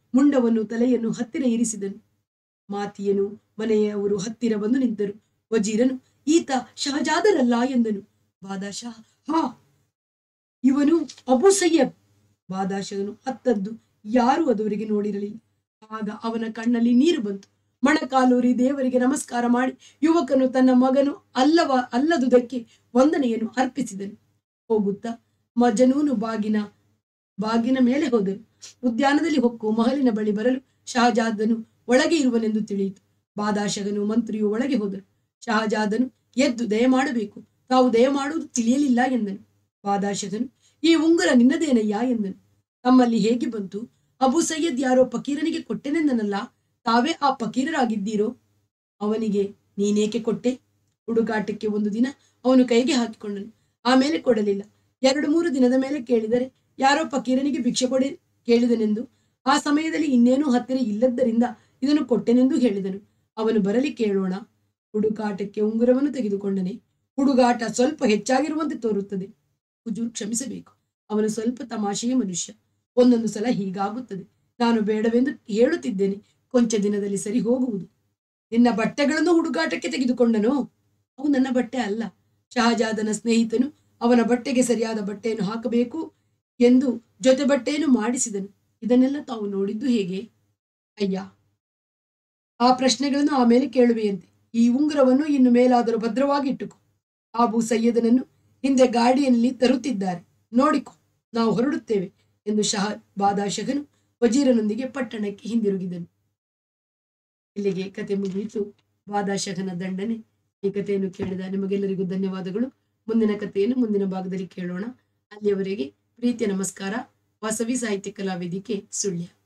ಮುಂಡವನ್ನು ತಲೆಯನ್ನು ಹತ್ತಿರ ಇರಿಸಿದನು ಮಾತಿಯನು ಮನೆಯವರು ಹತ್ತಿರ ಬಂದು ನಿಂತರು ವಜೀರನು ಈತ ಶಹಜಾದರಲ್ಲ ಎಂದನು ಬಾದಶಾಹ ಹಾ ಇವನು ಅಬು ಸಯ್ಯದ್ ಬಾದಾಶಹನು ಹತ್ತದ್ದು ಯಾರೂ ಅದುವರೆಗೆ ನೋಡಿರಲಿಲ್ಲ ಆಗ ಅವನ ಕಣ್ಣಲ್ಲಿ ನೀರು ಬಂತು ಮಣಕಾಲೂರಿ ದೇವರಿಗೆ ನಮಸ್ಕಾರ ಮಾಡಿ ಯುವಕನು ತನ್ನ ಮಗನು ಅಲ್ಲವ ಅಲ್ಲದುದಕ್ಕೆ ವಂದನೆಯನ್ನು ಅರ್ಪಿಸಿದನು ಹೋಗುತ್ತಾ ಮಜನೂನು ಬಾಗಿನ ಬಾಗಿನ ಮೇಲೆ ಹೋದರು ಉದ್ಯಾನದಲ್ಲಿ ಹೊಕ್ಕು ಮಹಲಿನ ಬಳಿ ಬರಲು ಶಹಜಾದನು ಒಳಗೆ ಇರುವನೆಂದು ತಿಳಿಯಿತು ಬಾದಾಶಗನು ಮಂತ್ರಿಯು ಒಳಗೆ ಹೋದರು ಶಹಜಾದನು ಎದ್ದು ದಯಮಾಡಬೇಕು ತಾವು ದಯಮಾಡುವುದು ತಿಳಿಯಲಿಲ್ಲ ಎಂದನು ಬಾದಾಶಗನು ಈ ಉಂಗುರ ನಿನ್ನದೇನಯ್ಯ ಎಂದನು ತಮ್ಮಲ್ಲಿ ಹೇಗೆ ಬಂತು ಅಬು ಸಯ್ಯದ್ ಯಾರೋ ಫಕೀರನಿಗೆ ಕೊಟ್ಟೆನೆಂದನಲ್ಲ ತಾವೇ ಆ ಫಕೀರರಾಗಿದ್ದೀರೋ ಅವನಿಗೆ ನೀನೇಕೆ ಕೊಟ್ಟೆ ಹುಡುಗಾಟಕ್ಕೆ ಒಂದು ದಿನ ಅವನು ಕೈಗೆ ಹಾಕಿಕೊಂಡನು ಆಮೇಲೆ ಕೊಡಲಿಲ್ಲ ಎರಡು ಮೂರು ದಿನದ ಮೇಲೆ ಕೇಳಿದರೆ ಯಾರೋ ಫಕೀರನಿಗೆ ಭಿಕ್ಷೆ ಕೊಡಿ ಕೇಳಿದನೆಂದು ಆ ಸಮಯದಲ್ಲಿ ಇನ್ನೇನೂ ಹತ್ತಿರ ಇಲ್ಲದ್ದರಿಂದ ಇದನ್ನು ಕೊಟ್ಟೆನೆಂದು ಹೇಳಿದನು ಅವನು ಬರಲಿ ಕೇಳೋಣ ಹುಡುಕಾಟಕ್ಕೆ ಉಂಗುರವನ್ನು ತೆಗೆದುಕೊಂಡನೆ ಹುಡುಗಾಟ ಸ್ವಲ್ಪ ಹೆಚ್ಚಾಗಿರುವಂತೆ ತೋರುತ್ತದೆ ಹುಜೂರ್ ಕ್ಷಮಿಸಬೇಕು ಅವನು ಸ್ವಲ್ಪ ತಮಾಷೆಯ ಮನುಷ್ಯ ಒಂದೊಂದು ಸಲ ಹೀಗಾಗುತ್ತದೆ ನಾನು ಬೇಡವೆಂದು ಹೇಳುತ್ತಿದ್ದೇನೆ ಕೊಂಚ ದಿನದಲ್ಲಿ ಸರಿ ಹೋಗುವುದು ನಿನ್ನ ಬಟ್ಟೆಗಳನ್ನು ಹುಡುಗಾಟಕ್ಕೆ ತೆಗೆದುಕೊಂಡನೋ ಅವು ನನ್ನ ಬಟ್ಟೆ ಅಲ್ಲ ಶಹಜಾದನ ಸ್ನೇಹಿತನು ಅವನ ಬಟ್ಟೆಗೆ ಸರಿಯಾದ ಬಟ್ಟೆಯನ್ನು ಹಾಕಬೇಕು ಎಂದು ಜೊತೆ ಬಟ್ಟೆಯನ್ನು ಮಾಡಿಸಿದನು ಇದನ್ನೆಲ್ಲ ತಾವು ನೋಡಿದ್ದು ಹೇಗೆ ಅಯ್ಯ ಆ ಪ್ರಶ್ನೆಗಳನ್ನು ಆಮೇಲೆ ಕೇಳುವೆಯಂತೆ ಈ ಉಂಗುರವನ್ನು ಇನ್ನು ಮೇಲಾದರೂ ಭದ್ರವಾಗಿ ಇಟ್ಟುಕೋ ಆಬು ಸಯ್ಯದನನ್ನು ಹಿಂದೆ ಗಾಡಿಯಲ್ಲಿ ತರುತ್ತಿದ್ದಾರೆ ನೋಡಿಕೊ ನಾವು ಹೊರಡುತ್ತೇವೆ ಎಂದು ಶಹ ಬಾದಾಶಗನು ವಜೀರನೊಂದಿಗೆ ಪಟ್ಟಣಕ್ಕೆ ಹಿಂದಿರುಗಿದನು ಇಲ್ಲಿಗೆ ಕತೆ ಮುಗಿಯಿತು ಬಾದಾಶಗನ ದಂಡನೆ ಈ ಕಥೆಯನ್ನು ಕೇಳಿದ ನಿಮಗೆಲ್ಲರಿಗೂ ಧನ್ಯವಾದಗಳು ಮುಂದಿನ ಕಥೆಯನ್ನು ಮುಂದಿನ ಭಾಗದಲ್ಲಿ ಕೇಳೋಣ ಅಲ್ಲಿಯವರೆಗೆ ಪ್ರೀತಿಯ ನಮಸ್ಕಾರ ವಾಸವಿ ಸಾಹಿತ್ಯ ಕಲಾವೇದಿಕೆ ಸುಳ್ಯ